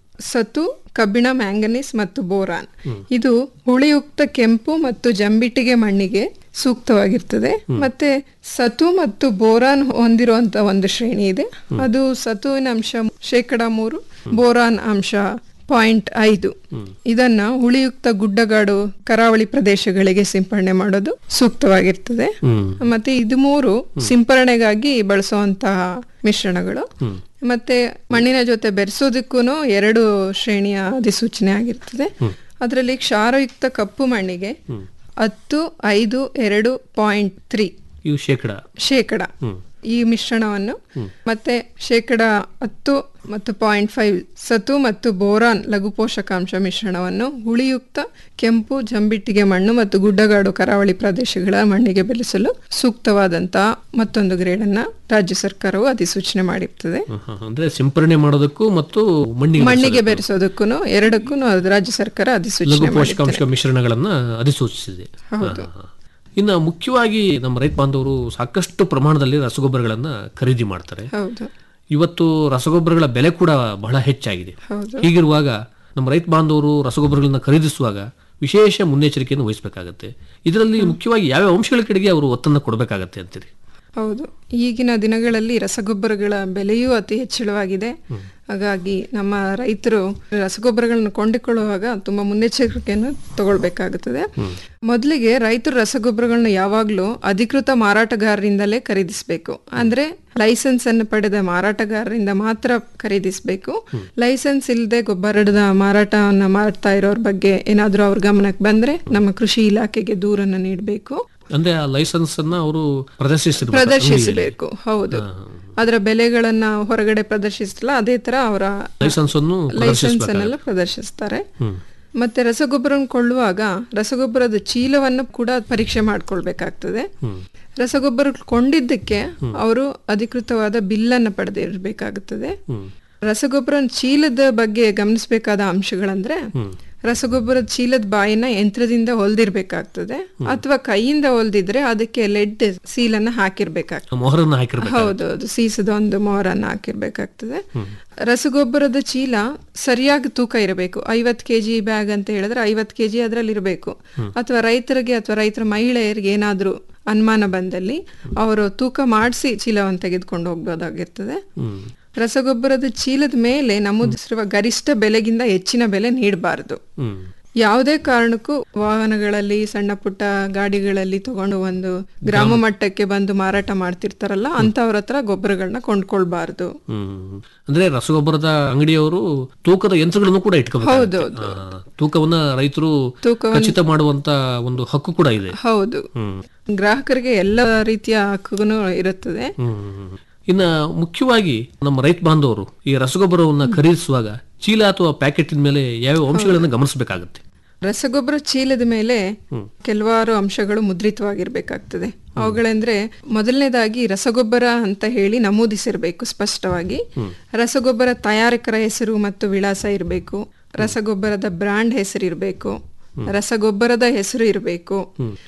ಸತು ಕಬ್ಬಿಣ ಮ್ಯಾಂಗನೀಸ್ ಮತ್ತು ಬೋರಾನ್ ಇದು ಹುಳಿಯುಕ್ತ ಕೆಂಪು ಮತ್ತು ಜಂಬಿಟ್ಟಿಗೆ ಮಣ್ಣಿಗೆ ಸೂಕ್ತವಾಗಿರ್ತದೆ ಮತ್ತೆ ಸತು ಮತ್ತು ಬೋರಾನ್ ಹೊಂದಿರುವಂತ ಒಂದು ಶ್ರೇಣಿ ಇದೆ ಅದು ಸತುವಿನ ಅಂಶ ಶೇಕಡ ಮೂರು ಬೋರಾನ್ ಅಂಶ ಪಾಯಿಂಟ್ ಐದು ಇದನ್ನ ಹುಳಿಯುಕ್ತ ಗುಡ್ಡಗಾಡು ಕರಾವಳಿ ಪ್ರದೇಶಗಳಿಗೆ ಸಿಂಪರಣೆ ಮಾಡೋದು ಸೂಕ್ತವಾಗಿರ್ತದೆ ಮತ್ತೆ ಇದು ಮೂರು ಸಿಂಪರಣೆಗಾಗಿ ಬಳಸುವಂತಹ ಮಿಶ್ರಣಗಳು ಮತ್ತೆ ಮಣ್ಣಿನ ಜೊತೆ ಬೆರೆಸೋದಕ್ಕೂ ಎರಡು ಶ್ರೇಣಿಯ ಅಧಿಸೂಚನೆ ಆಗಿರ್ತದೆ ಅದರಲ್ಲಿ ಕ್ಷಾರಯುಕ್ತ ಕಪ್ಪು ಮಣ್ಣಿಗೆ ಹತ್ತು ಐದು ಎರಡು ಪಾಯಿಂಟ್ ತ್ರೀ ಇವು ಶೇಕಡ ಶೇಕಡ ಈ ಮಿಶ್ರಣವನ್ನು ಮತ್ತೆ ಶೇಕಡ ಹತ್ತು ಮತ್ತು ಪಾಯಿಂಟ್ ಫೈವ್ ಸತು ಮತ್ತು ಬೋರಾನ್ ಲಘು ಪೋಷಕಾಂಶ ಮಿಶ್ರಣವನ್ನು ಹುಳಿಯುಕ್ತ ಕೆಂಪು ಜಂಬಿಟ್ಟಿಗೆ ಮಣ್ಣು ಮತ್ತು ಗುಡ್ಡಗಾಡು ಕರಾವಳಿ ಪ್ರದೇಶಗಳ ಮಣ್ಣಿಗೆ ಬೆಳೆಸಲು ಸೂಕ್ತವಾದಂತಹ ಮತ್ತೊಂದು ಗ್ರೇಡ್ ಅನ್ನ ರಾಜ್ಯ ಸರ್ಕಾರವು ಅಧಿಸೂಚನೆ ಮಾಡಿರ್ತದೆ ಹ, ಅಂದ್ರೆ ಸಿಂಪರಣೆ ಮಾಡೋದಕ್ಕೂ ಮತ್ತು ಮಣ್ಣಿಗೆ ಮಣ್ಣಿಗೆ ಬೆರೆಸೋದಕ್ಕೂ ಎರಡಕ್ಕೂ ರಾಜ್ಯ ಸರ್ಕಾರ ಲಘು ಅಧಿಸೂಚನೆ ಪೋಷಕಾಂಶ ಮಾಡಿರ್ತದೆ ಮಿಶ್ರಣಗಳನ್ನ ಅಧಿಸೂಚಿಸಿದೆ ಹೌದು. ಹ, ಹ, ಹ. ಇನ್ನು ಮುಖ್ಯವಾಗಿ ನಮ್ಮ ರೈತ ಬಾಂಧವರು ಸಾಕಷ್ಟು ಪ್ರಮಾಣದಲ್ಲಿ ರಸಗೊಬ್ಬರಗಳನ್ನ ಖರೀದಿ ಮಾಡ್ತಾರೆ ಹೌದು ಇವತ್ತು ರಸಗೊಬ್ಬರಗಳ ಬೆಲೆ ಕೂಡ ಬಹಳ ಹೆಚ್ಚಾಗಿದೆ ಹೌದು. ಹೀಗಿರುವಾಗ ನಮ್ಮ ರೈತ ಬಾಂಧವರು ರಸಗೊಬ್ಬರಗಳನ್ನ ಖರೀದಿಸುವಾಗ ವಿಶೇಷ ಮುನ್ನೆಚ್ಚರಿಕೆಯನ್ನು ವಹಿಸಬೇಕಾಗತ್ತೆ ಇದರಲ್ಲಿ ಮುಖ್ಯವಾಗಿ ಯಾವ್ಯಾವ ಅಂಶಗಳ ಕಡೆಗೆ ಅವರು ಒತ್ತನ್ನು ಕೊಡಬೇಕಾಗತ್ತೆ ಅಂತೀರಿ ಹೌದು ಈಗಿನ ದಿನಗಳಲ್ಲಿ ರಸಗೊಬ್ಬರಗಳ ಬೆಲೆಯೂ ಅತಿ ಹೆಚ್ಚಳವಾಗಿದೆ ಹಾಗಾಗಿ ನಮ್ಮ ರೈತರು ರಸಗೊಬ್ಬರಗಳನ್ನು ಕೊಂಡುಕೊಳ್ಳುವಾಗ ತುಂಬಾ ಮುನ್ನೆಚ್ಚರಿಕೆಯನ್ನು ತಗೊಳ್ಬೇಕಾಗುತ್ತದೆ ಮೊದಲಿಗೆ ರೈತರು ರಸಗೊಬ್ಬರಗಳನ್ನ ಯಾವಾಗಲೂ ಅಧಿಕೃತ ಮಾರಾಟಗಾರರಿಂದಲೇ ಖರೀದಿಸಬೇಕು ಅಂದ್ರೆ ಲೈಸೆನ್ಸ್ ಅನ್ನು ಪಡೆದ ಮಾರಾಟಗಾರರಿಂದ ಮಾತ್ರ ಖರೀದಿಸಬೇಕು ಲೈಸೆನ್ಸ್ ಇಲ್ಲದೆ ಗೊಬ್ಬರದ ಮಾರಾಟವನ್ನ ಮಾಡ್ತಾ ಇರೋರ ಬಗ್ಗೆ ಏನಾದ್ರೂ ಅವ್ರ ಗಮನಕ್ಕೆ ಬಂದ್ರೆ ನಮ್ಮ ಕೃಷಿ ಇಲಾಖೆಗೆ ದೂರನ್ನ ನೀಡಬೇಕು ಅಂದ್ರೆ ಆ ಲೈಸೆನ್ಸ್ ಅನ್ನ ಅವರು ಪ್ರದರ್ಶಿಸಿರ್ಬೇಕು ಪ್ರದರ್ಶಿಸಬೇಕು ಹೌದು ಅದರ ಬೆಲೆಗಳನ್ನ ಹೊರಗಡೆ ಪ್ರದರ್ಶಿಸಲ್ಲ ಅದೇ ತರ ಅವರ ಲೈಸೆನ್ಸ್ ಅನ್ನು ಲೈಸೆನ್ಸ್ ಅನ್ನೆಲ್ಲ ಪ್ರದರ್ಶಿಸ್ತಾರೆ ಮತ್ತೆ ರಸಗೊಬ್ಬರ ಕೊಳ್ಳುವಾಗ ರಸಗೊಬ್ಬರದ ಚೀಲವನ್ನು ಕೂಡ ಪರೀಕ್ಷೆ ಮಾಡ್ಕೊಳ್ಬೇಕಾಗ್ತದೆ ರಸಗೊಬ್ಬರ ಕೊಂಡಿದ್ದಕ್ಕೆ ಅವರು ಅಧಿಕೃತವಾದ ಬಿಲ್ಲನ್ನು ಪಡೆದಿರಬೇಕಾಗುತ್ತದೆ ರಸಗೊಬ್ಬರ ಚೀಲದ ಬಗ್ಗೆ ಗಮನಿಸಬೇಕಾದ ಅಂಶಗಳಂದ್ರೆ ರಸಗೊಬ್ಬರದ ಚೀಲದ ಬಾಯಿನ ಯಂತ್ರದಿಂದ ಹೊಲ್ದಿರ್ಬೇಕಾಗ್ತದೆ ಅಥವಾ ಕೈಯಿಂದ ಹೊಲ್ದಿದ್ರೆ ಅದಕ್ಕೆ ಲೆಡ್ ಸೀಲನ್ನ ಹಾಕಿರ್ಬೇಕಾಗ್ತದೆ ಮೊಹರನ್ನ ಹಾಕಿರ್ಬೇಕು ಹೌದು ಹೌದು ಸೀಸದ ಒಂದು ಮೊಹರನ್ನ ಹಾಕಿರ್ಬೇಕಾಗ್ತದೆ ರಸಗೊಬ್ಬರದ ಚೀಲ ಸರಿಯಾಗಿ ತೂಕ ಇರಬೇಕು ಐವತ್ ಕೆಜಿ ಬ್ಯಾಗ್ ಅಂತ ಹೇಳಿದ್ರೆ ಐವತ್ ಕೆಜಿ ಅದ್ರಲ್ಲಿ ಇರಬೇಕು ಅಥವಾ ರೈತರಿಗೆ ಅಥವಾ ರೈತರ ಮಹಿಳೆಯರಿಗೆ ಏನಾದ್ರೂ ಅನುಮಾನ ಬಂದಲ್ಲಿ ಅವರು ತೂಕ ಮಾಡಿಸಿ ಚೀಲವನ್ನು ತೆಗೆದುಕೊಂಡು ಹೋಗ್ಬೋದಾಗಿರ್ತದೆ ರಸಗೊಬ್ಬರದ ಚೀಲದ ಮೇಲೆ ನಮೂದಿಸಿರುವ ಗರಿಷ್ಠ ಬೆಲೆಗಿಂತ ಹೆಚ್ಚಿನ ಬೆಲೆ ನೀಡಬಾರದು ಯಾವುದೇ ಕಾರಣಕ್ಕೂ ವಾಹನಗಳಲ್ಲಿ ಸಣ್ಣ ಪುಟ್ಟ ಗಾಡಿಗಳಲ್ಲಿ ತಗೊಂಡು ಒಂದು ಗ್ರಾಮ ಮಟ್ಟಕ್ಕೆ ಬಂದು ಮಾರಾಟ ಮಾಡ್ತಿರ್ತಾರಲ್ಲ ಅಂತವ್ರ ಹತ್ರ ಗೊಬ್ಬರಗಳನ್ನ ಕೊಂಡ್ಕೊಳ್ಬಾರ್ದು ಹ್ಮ್ ಅಂದ್ರೆ ರಸಗೊಬ್ಬರದ ಅಂಗಡಿಯವರು ತೂಕದ ಯಂತ್ರಗಳನ್ನು ಕೂಡ ಇಟ್ಕೋಬೇಕು ಹೌದೌದು. ತೂಕವನ್ನ ರೈತರು ತೂಕವನ್ನ- ಖಚಿತ ಮಾಡುವಂತ ಒಂದು ಹಕ್ಕು ಕೂಡ ಇದೆ ಹೌದು ಹ್ಮ್ ಗ್ರಾಹಕರಿಗೆ ಎಲ್ಲ ರೀತಿಯ ಹಕ್ಕುನು ಇರುತ್ತದೆ ಹ್ಮ್. ಇನ್ನ ಮುಖ್ಯವಾಗಿ ನಮ್ಮ ರೈತ ಬಾಂಧವರು ಈ ರಸಗೊಬ್ಬರವನ್ನ ಖರೀದಿಸುವಾಗ ಚೀಲ ಅಥವಾ ಪ್ಯಾಕೆಟ್ ಮೇಲೆ ಯಾವ ಅಂಶಗಳನ್ನು ಗಮನಿಸಬೇಕಾಗುತ್ತೆ ರಸಗೊಬ್ಬರ ಚೀಲದ ಮೇಲೆ ಕೆಲವಾರು ಅಂಶಗಳು ಮುದ್ರಿತವಾಗಿರ್ಬೇಕಾಗ್ತದೆ ಅವುಗಳೆಂದ್ರೆ ಮೊದಲನೇದಾಗಿ ರಸಗೊಬ್ಬರ ಅಂತ ಹೇಳಿ ನಮೂದಿಸಿರ್ಬೇಕು ಸ್ಪಷ್ಟವಾಗಿ ರಸಗೊಬ್ಬರ ತಯಾರಕರ ಹೆಸರು ಮತ್ತು ವಿಳಾಸ ಇರಬೇಕು ರಸಗೊಬ್ಬರದ ಬ್ರಾಂಡ್ ಹೆಸರು ಇರಬೇಕು ರಸಗೊಬ್ಬರದ ಹೆಸರು ಇರಬೇಕು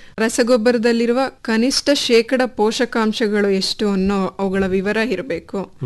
ರಸಗೊಬ್ಬರದಲ್ಲಿರುವ ಕನಿಷ್ಠ ಶೇಕಡ ಪೋಷಕಾಂಶಗಳು ಎಷ್ಟು ಅನ್ನೋ ಅವುಗಳ ವಿವರ ಇರಬೇಕು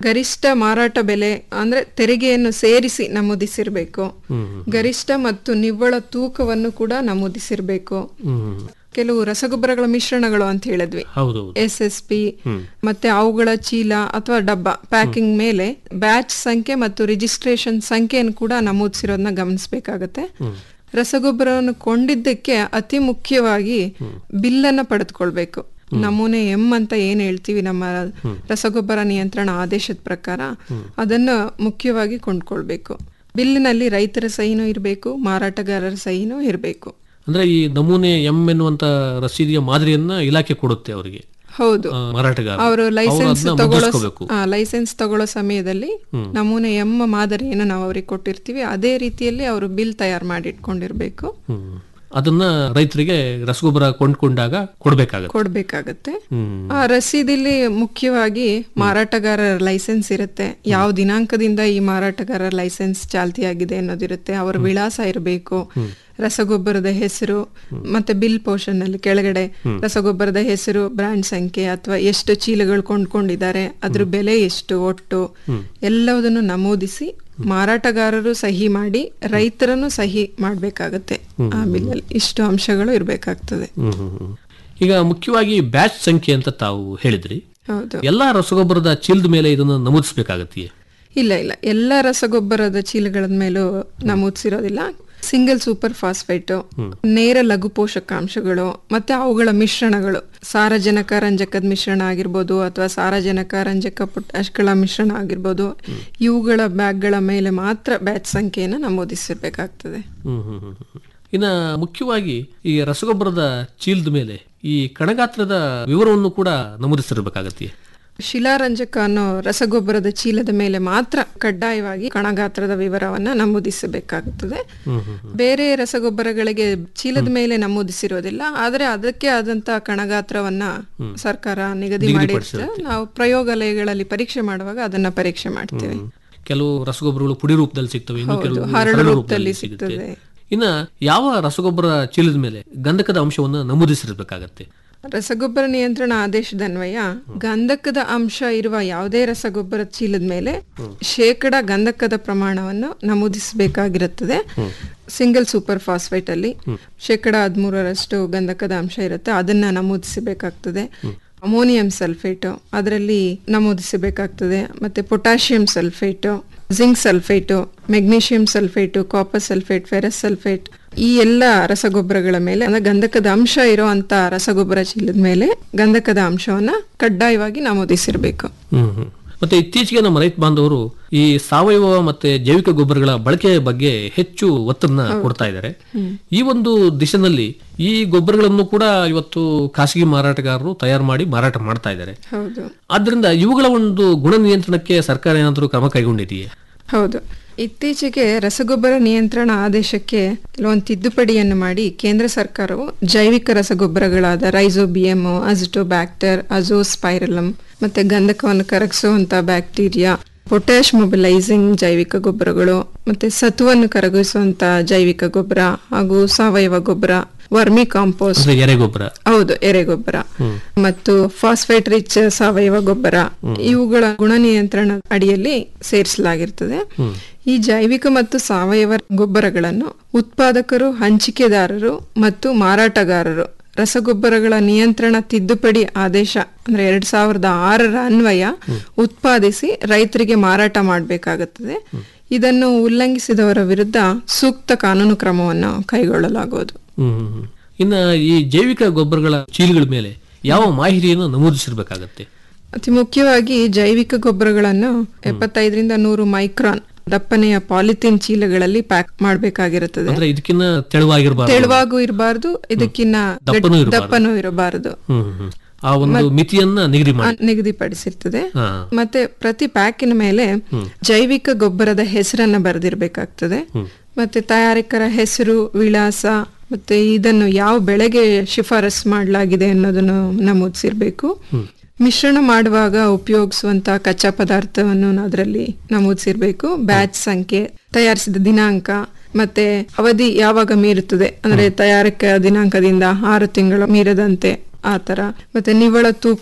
ಗರಿಷ್ಠ ಮಾರಾಟ ಬೆಲೆ ಅಂದ್ರೆ ತೆರಿಗೆಯನ್ನು ಸೇರಿಸಿ ನಮೂದಿಸಿರ್ಬೇಕು ಗರಿಷ್ಠ ಮತ್ತು ನಿವ್ವಳ ತೂಕವನ್ನು ಕೂಡ ನಮೂದಿಸಿರ್ಬೇಕು ಕೆಲವು ರಸಗೊಬ್ಬರಗಳ ಮಿಶ್ರಣಗಳು ಅಂತ ಹೇಳಿದ್ವಿ ಹೌದೌದು ಎಸ್ ಎಸ್ ಪಿ ಮತ್ತೆ ಅವುಗಳ ಚೀಲ ಅಥವಾ ಡಬ್ಬ ಪ್ಯಾಕಿಂಗ್ ಮೇಲೆ ಬ್ಯಾಚ್ ಸಂಖ್ಯೆ ಮತ್ತು ರಿಜಿಸ್ಟ್ರೇಷನ್ ಸಂಖ್ಯೆಯನ್ನು ಕೂಡ ನಮೂದಿಸಿರೋದನ್ನ ಗಮನಿಸಬೇಕಾಗತ್ತೆ ರಸಗೊಬ್ಬರವನ್ನು ಕೊಂಡಿದ್ದಕ್ಕೆ ಅತಿ ಮುಖ್ಯವಾಗಿ ಬಿಲ್ಲನ್ನ ಪಡೆದುಕೊಳ್ಬೇಕು ನಮೂನೆ ಎಂ ಅಂತ ಏನ್ ಹೇಳ್ತೀವಿ ನಮ್ಮ ರಸಗೊಬ್ಬರ ನಿಯಂತ್ರಣ ಆದೇಶದ ಪ್ರಕಾರ ಅದನ್ನ ಮುಖ್ಯವಾಗಿ ಕೊಂಡ್ಕೊಳ್ಬೇಕು ಬಿಲ್ಲಿನಲ್ಲಿ ರೈತರ ಸಹಿನೂ ಇರಬೇಕು ಮಾರಾಟಗಾರರ ಸಹಿನೂ ಇರಬೇಕು ಅಂದ್ರೆ ಈ ನಮೂನೆ ಎಂ ಎನ್ನುವಂತ ರಸೀದಿಯ ಮಾದರಿಯನ್ನ ಇಲಾಖೆ ಕೊಡುತ್ತೆ ಅವರಿಗೆ ಹೌದು ಆ, ಮಾರಾಟಗಾರ ಅವರು ಲೈಸೆನ್ಸ್ ಅವ್ರು ಅದ್ನ ತಗೊಳ್ಳೋ ಮುದ್ರಿಸ್ಕೋಬೇಕು. ಆ, ಲೈಸೆನ್ಸ್ ತಗೊಳ್ಳೋ ಸಮಯದಲ್ಲಿ ನಮೂನೆ ಎಂ ಮಾದರಿಯನ್ನು ನಾವು ಅವ್ರಿಗೆ ಕೊಟ್ಟಿರ್ತೀವಿ ಅದೇ ರೀತಿಯಲ್ಲಿ ಅವರು ಬಿಲ್ ತಯಾರು ಮಾಡಿ ಇಟ್ಕೊಂಡಿರ್ಬೇಕು ಹ್ಮ್. ಅದನ್ನ ರೈತರಿಗೆ ರಸಗೊಬ್ಬರ ಕೊಂಡ್ಕೊಂಡಾಗ ಕೊಡ್ಬೇಕಾಗತ್ತೆ ಕೊಡ್ಬೇಕಾಗತ್ತೆ ಹ್ಮ್. ಆ ರಸೀದಿಲಿ ಮುಖ್ಯವಾಗಿ ಮಾರಾಟಗಾರರ ಲೈಸೆನ್ಸ್ ಇರುತ್ತೆ ಯಾವ ದಿನಾಂಕದಿಂದ ಈ ಮಾರಾಟಗಾರರ ಲೈಸೆನ್ಸ್ ಚಾಲ್ತಿಯಾಗಿದೆ ಅನ್ನೋದಿರುತ್ತೆ ಅವರ ವಿಳಾಸ ಇರಬೇಕು ರಸಗೊಬ್ಬರದ ಹೆಸರು ಮತ್ತೆ ಬಿಲ್ ಪೋರ್ಷನ್ ಅಲ್ಲಿ ಕೆಳಗಡೆ ರಸಗೊಬ್ಬರದ ಹೆಸರು ಬ್ರಾಂಡ್ ಸಂಖ್ಯೆ ಅಥವಾ ಎಷ್ಟು ಚೀಲಗಳು ಕೊಂಡ್ಕೊಂಡಿದ್ದಾರೆ ಅದ್ರ ಬೆಲೆ ಎಷ್ಟು ಒಟ್ಟು ಎಲ್ಲವುದನ್ನು ನಮೂದಿಸಿ ಮಾರಾಟಗಾರರು ಸಹಿ ಮಾಡಿ ರೈತರನ್ನು ಸಹಿ ಮಾಡ್ಬೇಕಾಗತ್ತೆ ಆ ಬಿಲ್ಲಲ್ಲಿ ಇಷ್ಟು ಅಂಶಗಳು ಇರ್ಬೇಕಾಗ್ತದೆ ಹ್ಮ್, ಹ್ಮ್, ಹ್ಮ್. ಈಗ ಮುಖ್ಯವಾಗಿ ಬ್ಯಾಚ್ ಸಂಖ್ಯೆ ಅಂತ ತಾವು ಹೇಳಿದ್ರಿ ಹೌದು ಎಲ್ಲಾ ರಸಗೊಬ್ಬರದ ಚೀಲದ ಮೇಲೆ ಇದನ್ನು ನಮೂದಿಸಬೇಕಾಗತ್ತೆ ಇಲ್ಲ ಇಲ್ಲ ಎಲ್ಲ ರಸಗೊಬ್ಬರದ ಚೀಲಗಳ ಮೇಲೂ ನಮೂದಿಸಿರೋದಿಲ್ಲ ಸಿಂಗಲ್ ಸೂಪರ್ ಫಾಸ್ಫೇಟ್ ನೇರ ಲಘು ಪೋಷಕಾಂಶಗಳು ಮತ್ತೆ ಅವುಗಳ ಮಿಶ್ರಣಗಳು ಸಾರಜನಕ ರಂಜಕದ ಮಿಶ್ರಣ ಆಗಿರ್ಬೋದು ಅಥವಾ ಸಾರಜನಕ ರಂಜಕ ಪೊಟ್ಯಾಶ್ಗಳ ಮಿಶ್ರಣ ಆಗಿರ್ಬೋದು ಇವುಗಳ ಬ್ಯಾಗ್ಗಳ ಮೇಲೆ ಮಾತ್ರ ಬ್ಯಾಚ್ ಸಂಖ್ಯೆಯನ್ನು ನಮೂದಿಸಿರ್ಬೇಕಾಗ್ತದೆ ಹ್ಮ್, ಹ್ಮ್, ಹ್ಮ್, ಹ್ಮ್. ಇನ್ನ ಮುಖ್ಯವಾಗಿ ಈ ರಸಗೊಬ್ಬರದ ಚೀಲದ ಮೇಲೆ ಈ ಕಣಗಾತ್ರದ ವಿವರವನ್ನು ಕೂಡ ನಮೂದಿಸಿರ್ಬೇಕಾಗತ್ತೆ ಶಿಲಾರಂಜಕ ಅನ್ನೋ ರಸಗೊಬ್ಬರದ ಚೀಲದ ಮೇಲೆ ಮಾತ್ರ ಕಡ್ಡಾಯವಾಗಿ ಕಣಗಾತ್ರದ ವಿವರವನ್ನ ನಮೂದಿಸಬೇಕಾಗುತ್ತದೆ ಬೇರೆ ರಸಗೊಬ್ಬರಗಳಿಗೆ ಚೀಲದ ಮೇಲೆ ನಮೂದಿಸಿರೋದಿಲ್ಲ ಆದ್ರೆ ಅದಕ್ಕೆ ಆದಂತ ಕಣಗಾತ್ರವನ್ನ ಸರ್ಕಾರ ನಿಗದಿ ಮಾಡಿರ್ತದೆ ನಾವು ಪ್ರಯೋಗಾಲಯಗಳಲ್ಲಿ ಪರೀಕ್ಷೆ ಮಾಡುವಾಗ ಅದನ್ನ ಪರೀಕ್ಷೆ ಮಾಡ್ತೇವೆ ಕೆಲವು ರಸಗೊಬ್ಬರಗಳು ಪುಡಿ ರೂಪದಲ್ಲಿ ಸಿಗ್ತವೆ ಇನ್ನು ಹೌದು, ಕೆಲವು ಹರಳು ಹರಳು ರೂಪದಲ್ಲಿ ರೂಪದಲ್ಲಿ ಸಿಗುತ್ತೆ ಸಿಗ್ತದೆ. ಇನ್ನ ಯಾವ ರಸಗೊಬ್ಬರ ಚೀಲದ ಮೇಲೆ ಗಂಧಕದ ಅಂಶವನ್ನು ನಮೂದಿಸಿರ್ಬೇಕಾಗತ್ತೆ ರಸಗೊಬ್ಬರ ನಿಯಂತ್ರಣ ಆದೇಶದ ಅನ್ವಯ ಗಂಧಕದ ಅಂಶ ಇರುವ ಯಾವುದೇ ರಸಗೊಬ್ಬರ ಚೀಲದ ಮೇಲೆ ಶೇಕಡ ಗಂಧಕದ ಪ್ರಮಾಣವನ್ನು ನಮೂದಿಸಬೇಕಾಗಿರುತ್ತದೆ ಸಿಂಗಲ್ ಸೂಪರ್ ಫಾಸ್ಫೇಟ್ ಅಲ್ಲಿ ಶೇಕಡ ಹದಿಮೂರರಷ್ಟು ಗಂಧಕದ ಅಂಶ ಇರುತ್ತೆ ಅದನ್ನ ನಮೂದಿಸಬೇಕಾಗ್ತದೆ ಅಮೋನಿಯಂ ಸಲ್ಫೇಟ್ ಅದರಲ್ಲಿ ನಮೂದಿಸಬೇಕಾಗ್ತದೆ ಮತ್ತೆ potassium sulphate zinc sulphate magnesium sulphate copper sulphate ferrous sulphate ಈ ಎಲ್ಲ ರಸಗೊಬ್ಬರಗಳ ಮೇಲೆ ಅಂದ್ರೆ ಗಂಧಕದ ಅಂಶ ಇರುವಂತ ರಸಗೊಬ್ಬರ ಚೀಲದ ಮೇಲೆ ಗಂಧಕದ ಅಂಶವನ್ನ ಕಡ್ಡಾಯವಾಗಿ ನಮೂದಿಸಿರ್ಬೇಕು ಹ್ಮ್ ಹ್ಮ್. ಮತ್ತೆ ಇತ್ತೀಚೆಗೆ ನಮ್ಮ ರೈತ ಬಾಂಧವರು ಈ ಸಾವಯವ ಮತ್ತೆ ಜೈವಿಕ ಗೊಬ್ಬರಗಳ ಬಳಕೆಯ ಬಗ್ಗೆ ಹೆಚ್ಚು ಒತ್ತನ್ನ ಕೊಡ್ತಾ ಇದ್ದಾರೆ ಈ ಒಂದು ದಿಶೆನಲ್ಲಿ ಈ ಗೊಬ್ಬರಗಳನ್ನು ಕೂಡ ಇವತ್ತು ಖಾಸಗಿ ಮಾರಾಟಗಾರರು ತಯಾರು ಮಾಡಿ ಮಾರಾಟ ಮಾಡ್ತಾ ಇದ್ದಾರೆ ಹೌದು ಆದ್ರಿಂದ ಇವುಗಳ ಒಂದು ಗುಣ ನಿಯಂತ್ರಣಕ್ಕೆ ಸರ್ಕಾರ ಏನಾದರೂ ಕ್ರಮ ಕೈಗೊಂಡಿದೆಯೇ ಹೌದು ಇತ್ತೀಚೆಗೆ ರಸಗೊಬ್ಬರ ನಿಯಂತ್ರಣ ಆದೇಶಕ್ಕೆ ಕೆಲವೊಂದು ತಿದ್ದುಪಡಿಯನ್ನು ಮಾಡಿ ಕೇಂದ್ರ ಸರ್ಕಾರವು ಜೈವಿಕ ರಸಗೊಬ್ಬರಗಳಾದ ರೈಸೋಬಿಯಮ್ ಅಜಿಟೋಬ್ಯಾಕ್ಟರ್ ಅಜೋಸ್ಪೈರಲಮ್ ಮತ್ತೆ ಗಂಧಕವನ್ನು ಕರಗಿಸುವಂತ ಬ್ಯಾಕ್ಟೀರಿಯಾ ಪೊಟ್ಯಾಶ್ ಮೊಬಿಲೈಸಿಂಗ್ ಜೈವಿಕ ಗೊಬ್ಬರಗಳು ಮತ್ತೆ ಸತುವನ್ನು ಕರಗಿಸುವಂತ ಜೈವಿಕ ಗೊಬ್ಬರ ಹಾಗೂ ಸಾವಯವ ಗೊಬ್ಬರ ವರ್ಮಿ ಕಾಂಪೋಸ್ಟ್ ಅಂದ್ರೆ ಎರೆಗೊಬ್ಬರ ಹೌದು ಎರೆಗೊಬ್ಬರ ಮತ್ತು ಫಾಸ್ಫೇಟ್ ರಿಚ್ ಸಾವಯವ ಗೊಬ್ಬರ ಇವುಗಳ ಗುಣ ನಿಯಂತ್ರಣ ಅಡಿಯಲ್ಲಿ ಸೇರಿಸಲಾಗಿರ್ತದೆ ಈ ಜೈವಿಕ ಮತ್ತು ಸಾವಯವ ಗೊಬ್ಬರಗಳನ್ನು ಉತ್ಪಾದಕರು ಹಂಚಿಕೆದಾರರು ಮತ್ತು ಮಾರಾಟಗಾರರು ರಸಗೊಬ್ಬರಗಳ ನಿಯಂತ್ರಣ ತಿದ್ದುಪಡಿ ಆದೇಶ ಅಂದ್ರೆ ಎರಡ್ ಸಾವಿರದ ಆರರ ಅನ್ವಯ ಉತ್ಪಾದಿಸಿ ರೈತರಿಗೆ ಮಾರಾಟ ಮಾಡಬೇಕಾಗುತ್ತದೆ ಇದನ್ನು ಉಲ್ಲಂಘಿಸಿದವರ ವಿರುದ್ಧ ಸೂಕ್ತ ಕಾನೂನು ಕ್ರಮವನ್ನು ಕೈಗೊಳ್ಳಲಾಗುವುದು ಹ್ಮ್ ಹ್ಮ್, ಹ್ಮ್. ಇನ್ನ ಈ ಜೈವಿಕ ಗೊಬ್ಬರಗಳ ಚೀಲಗಳ ಮೇಲೆ ಯಾವ ಮಾಹಿತಿಯನ್ನು ನಮೂದಿಸಿರ್ಬೇಕಾಗತ್ತೆ ಅತಿ ಮುಖ್ಯವಾಗಿ ಜೈವಿಕ ಗೊಬ್ಬರಗಳನ್ನು ಎಪ್ಪತ್ತೈದರಿಂದ ನೂರು ಮೈಕ್ರಾನ್ ದಪ್ಪನೆಯ ಪಾಲಿಥಿನ್ ಚೀಲಗಳಲ್ಲಿ ಪ್ಯಾಕ್ ಮಾಡಬೇಕಾಗಿರುತ್ತದೆ ಅಂದ್ರೆ ಇದಕ್ಕಿನ್ನ ತೆಳುವಾಗಿರಬಾರ್ದು ತೆಳುವಾಗೂ ಇರಬಾರ್ದು ಇದಕ್ಕಿನ್ನ ದಪ್ಪನೂ ಇರ್ಬಾರ್ದು. ದಪ್ಪನೂ ಇರಬಾರದು ಹ್ಮ್ ಹ್ಮ್, ಹ್ಮ್. ಆ ಒಂದು ಮಿತಿಯನ್ನ ನಿಗದಿ ಮಾಡಿ ನಿಗದಿಪಡಿಸಿರ್ತದೆ ಹಾ. ಮತ್ತೆ ಪ್ರತಿ ಪ್ಯಾಕಿನ ಮೇಲೆ ಜೈವಿಕ ಗೊಬ್ಬರದ ಹೆಸರನ್ನ ಬರೆದಿರ್ಬೇಕಾಗ್ತದೆ ಮತ್ತೆ ತಯಾರಕರ ಹೆಸರು ವಿಳಾಸ ಮತ್ತೆ ಇದನ್ನು ಯಾವ ಬೆಳೆಗೆ ಶಿಫಾರಸ್ ಮಾಡಲಾಗಿದೆ ಅನ್ನೋದನ್ನು ನಮೂದಿಸಿರ್ಬೇಕು ಮಿಶ್ರಣ ಮಾಡುವಾಗ ಉಪಯೋಗಿಸುವಂತ ಕಚ್ಚಾ ಪದಾರ್ಥವನ್ನು ಅದರಲ್ಲಿ ನಮೂದಿಸಿರ್ಬೇಕು ಬ್ಯಾಚ್ ಸಂಖ್ಯೆ ತಯಾರಿಸಿದ ದಿನಾಂಕ ಮತ್ತೆ ಅವಧಿ ಯಾವಾಗ ಮೀರುತ್ತದೆ ಅಂದ್ರೆ ತಯಾರಿಕೆ ದಿನಾಂಕದಿಂದ ಆರು ತಿಂಗಳು ಮೀರದಂತೆ ಆ ತರ ಮತ್ತೆ ನಿವ್ವಳ ತೂಕ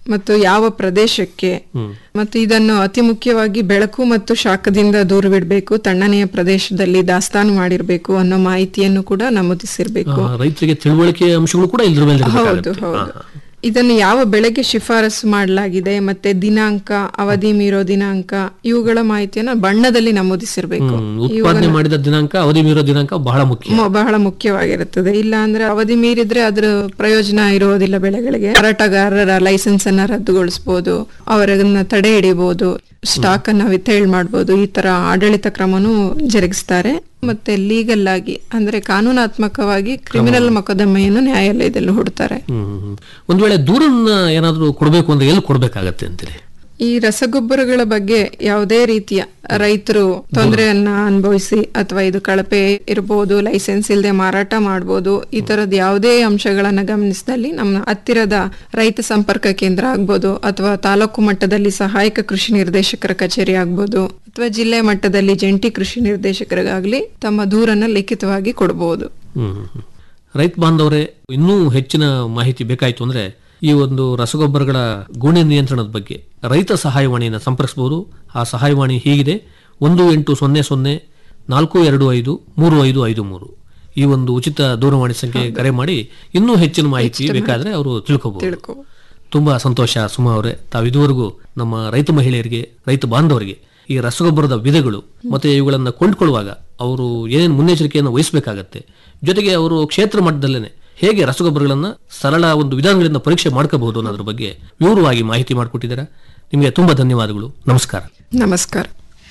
ಮತ್ತು ಯಾವ ಪ್ರದೇಶಕ್ಕೆ ಮತ್ತು ಇದನ್ನು ಅತಿ ಮುಖ್ಯವಾಗಿ ಬೆಳಕು ಮತ್ತು ಶಾಖದಿಂದ ದೂರವಿಡಬೇಕು ತಣ್ಣನೆಯ ಪ್ರದೇಶದಲ್ಲಿ ದಾಸ್ತಾನು ಮಾಡಿರಬೇಕು ಅನ್ನೋ ಮಾಹಿತಿಯನ್ನು ಕೂಡ ನಮೂದಿಸಿರ್ಬೇಕು ಆ, ರೈತರಿಗೆ ತಿಳುವಳಿಕೆ ಅಂಶಗಳು ಕೂಡ ಇದ್ರ ಮೇಲೆ ಹೌದು ಇರ್ಬೇಕಾಗತ್ತೆ. ಹೌದು ಇದನ್ನು ಯಾವ ಬೆಳೆಗೆ ಶಿಫಾರಸು ಮಾಡಲಾಗಿದೆ ಮತ್ತೆ ದಿನಾಂಕ ಅವಧಿ ಮೀರೋ ದಿನಾಂಕ ಇವುಗಳ ಮಾಹಿತಿಯನ್ನು ಬಣ್ಣದಲ್ಲಿ ನಮೂದಿಸಿರ್ಬೇಕು ಹ್ಮ್, ಉತ್ಪಾದನೆ ಮಾಡಿದ ದಿನಾಂಕ ಅವಧಿ ಮೀರೋ ದಿನಾಂಕ ಬಹಳ ಮುಖ್ಯ ಮ- ಬಹಳ ಮುಖ್ಯವಾಗಿರುತ್ತದೆ ಇಲ್ಲ ಅಂದ್ರೆ ಅವಧಿ ಮೀರಿದ್ರೆ ಅದ್ರ ಪ್ರಯೋಜನ ಇರುವುದಿಲ್ಲ ಬೆಳೆಗಳಿಗೆ ಮಾರಾಟಗಾರರ ಲೈಸೆನ್ಸ್ ಅನ್ನ ರದ್ದುಗೊಳಿಸಬಹುದು ಅವರನ್ನ ತಡೆ ಹಿಡಿಬಹುದು ಸ್ಟಾಕ್ ಅನ್ನ ವಿತರಣೆ ಮಾಡಬಹುದು ಈ ತರ ಆಡಳಿತ ಕ್ರಮನೂ ಜರುಗಿಸ್ತಾರೆ ಮತ್ತೆ ಲೀಗಲ್ ಆಗಿ ಅಂದ್ರೆ ಕಾನೂನಾತ್ಮಕವಾಗಿ ಕ್ರಿಮಿನಲ್ ಮೊಕದ್ದಮೆಯನ್ನು ನ್ಯಾಯಾಲಯದಲ್ಲಿ ಹೂಡ್ತಾರೆ ಹ್ಮ್, ಹ್ಮ್, ಹ್ಮ್. ಒಂದ್ ವೇಳೆ ದೂರನ್ನ ಏನಾದ್ರೂ ಕೊಡ್ಬೇಕು ಅಂದ್ರೆ ಎಲ್ಲಿ ಕೊಡ್ಬೇಕಾಗತ್ತೆ ಅಂತೀರಿ ಈ ರಸಗೊಬ್ಬರಗಳ ಬಗ್ಗೆ ಯಾವುದೇ ರೀತಿಯ ರೈತರು ತೊಂದರೆಯನ್ನ ಅನುಭವಿಸಿ ಅಥವಾ ಇದು ಕಳಪೆ ಇರಬಹುದು ಲೈಸೆನ್ಸ್ ಇಲ್ಲದೆ ಮಾರಾಟ ಮಾಡಬಹುದು ಈ ತರದ ಯಾವುದೇ ಅಂಶಗಳನ್ನ ಗಮನಿಸಿದಲ್ಲಿ ನಮ್ಮ ಹತ್ತಿರದ ರೈತ ಸಂಪರ್ಕ ಕೇಂದ್ರ ಆಗ್ಬೋದು ಅಥವಾ ತಾಲೂಕು ಮಟ್ಟದಲ್ಲಿ ಸಹಾಯಕ ಕೃಷಿ ನಿರ್ದೇಶಕರ ಕಚೇರಿ ಆಗ್ಬೋದು ಅಥವಾ ಜಿಲ್ಲೆ ಮಟ್ಟದಲ್ಲಿ ಜಂಟಿ ಕೃಷಿ ನಿರ್ದೇಶಕರಿಗಾಗ್ಲಿ ತಮ್ಮ ದೂರನ್ನ ಲಿಖಿತವಾಗಿ ಕೊಡಬಹುದು ಹ್ಮ್, ಹ್ಮ್, ಹ್ಮ್. ರೈತ ಬಾಂಧವರೇ ಇನ್ನೂ ಹೆಚ್ಚಿನ ಮಾಹಿತಿ ಬೇಕಾಯ್ತು ಅಂದ್ರೆ ಈ ಒಂದು ರಸಗೊಬ್ಬರಗಳ ಗುಣ ನಿಯಂತ್ರಣದ ಬಗ್ಗೆ ರೈತ ಸಹಾಯವಾಣಿಯನ್ನು ಸಂಪರ್ಕಿಸಬಹುದು ಆ ಸಹಾಯವಾಣಿ ಹೀಗಿದೆ ಒಂದು ಎಂಟು ಸೊನ್ನೆ ಸೊನ್ನೆ ನಾಲ್ಕು ಎರಡು ಐದು ಮೂರು ಐದು ಐದು ಮೂರು ಈ ಒಂದು ಉಚಿತ ದೂರವಾಣಿ ಸಂಖ್ಯೆ ಕರೆ ಮಾಡಿ ಇನ್ನೂ ಹೆಚ್ಚಿನ ಮಾಹಿತಿ ಬೇಕಾದ್ರೆ ಅವರು ತಿಳ್ಕೋಬಹುದು ತಿಳ್ಕೊ ತುಂಬಾ ಸಂತೋಷ ಸುಮಾ ಅವರೇ ತಾವು ಇದುವರೆಗೂ ನಮ್ಮ ರೈತ ಮಹಿಳೆಯರಿಗೆ ರೈತ ಬಾಂಧವರಿಗೆ ಈ ರಸಗೊಬ್ಬರದ ವಿಧಗಳು ಮತ್ತೆ ಇವುಗಳನ್ನು ಕೊಂಡ್ಕೊಳ್ಳುವಾಗ ಅವರು ಏನೇನು ಮುನ್ನೆಚ್ಚರಿಕೆಯನ್ನು ವಹಿಸಬೇಕಾಗತ್ತೆ ಜೊತೆಗೆ ಅವರು ಕ್ಷೇತ್ರ ಮಟ್ಟದಲ್ಲೇನೆ ಹೇಗೆ ರಸಗೊಬ್ಬರಗಳನ್ನ ಸರಳ ಒಂದು ವಿಧಾನಗಳಿಂದ ಪರೀಕ್ಷೆ ಮಾಡ್ಕೋಬಹುದು ಅನ್ನೋದ್ರ ಬಗ್ಗೆ ವಿವರವಾಗಿ ಮಾಹಿತಿ ಮಾಡಿಕೊಟ್ಟಿದ್ದಾರೆ ನಿಮಗೆ ತುಂಬಾ ಧನ್ಯವಾದಗಳು ನಮಸ್ಕಾರ ನಮಸ್ಕಾರ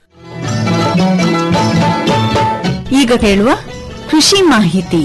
ಈಗ ಕೇಳುವ ಕೃಷಿ ಮಾಹಿತಿ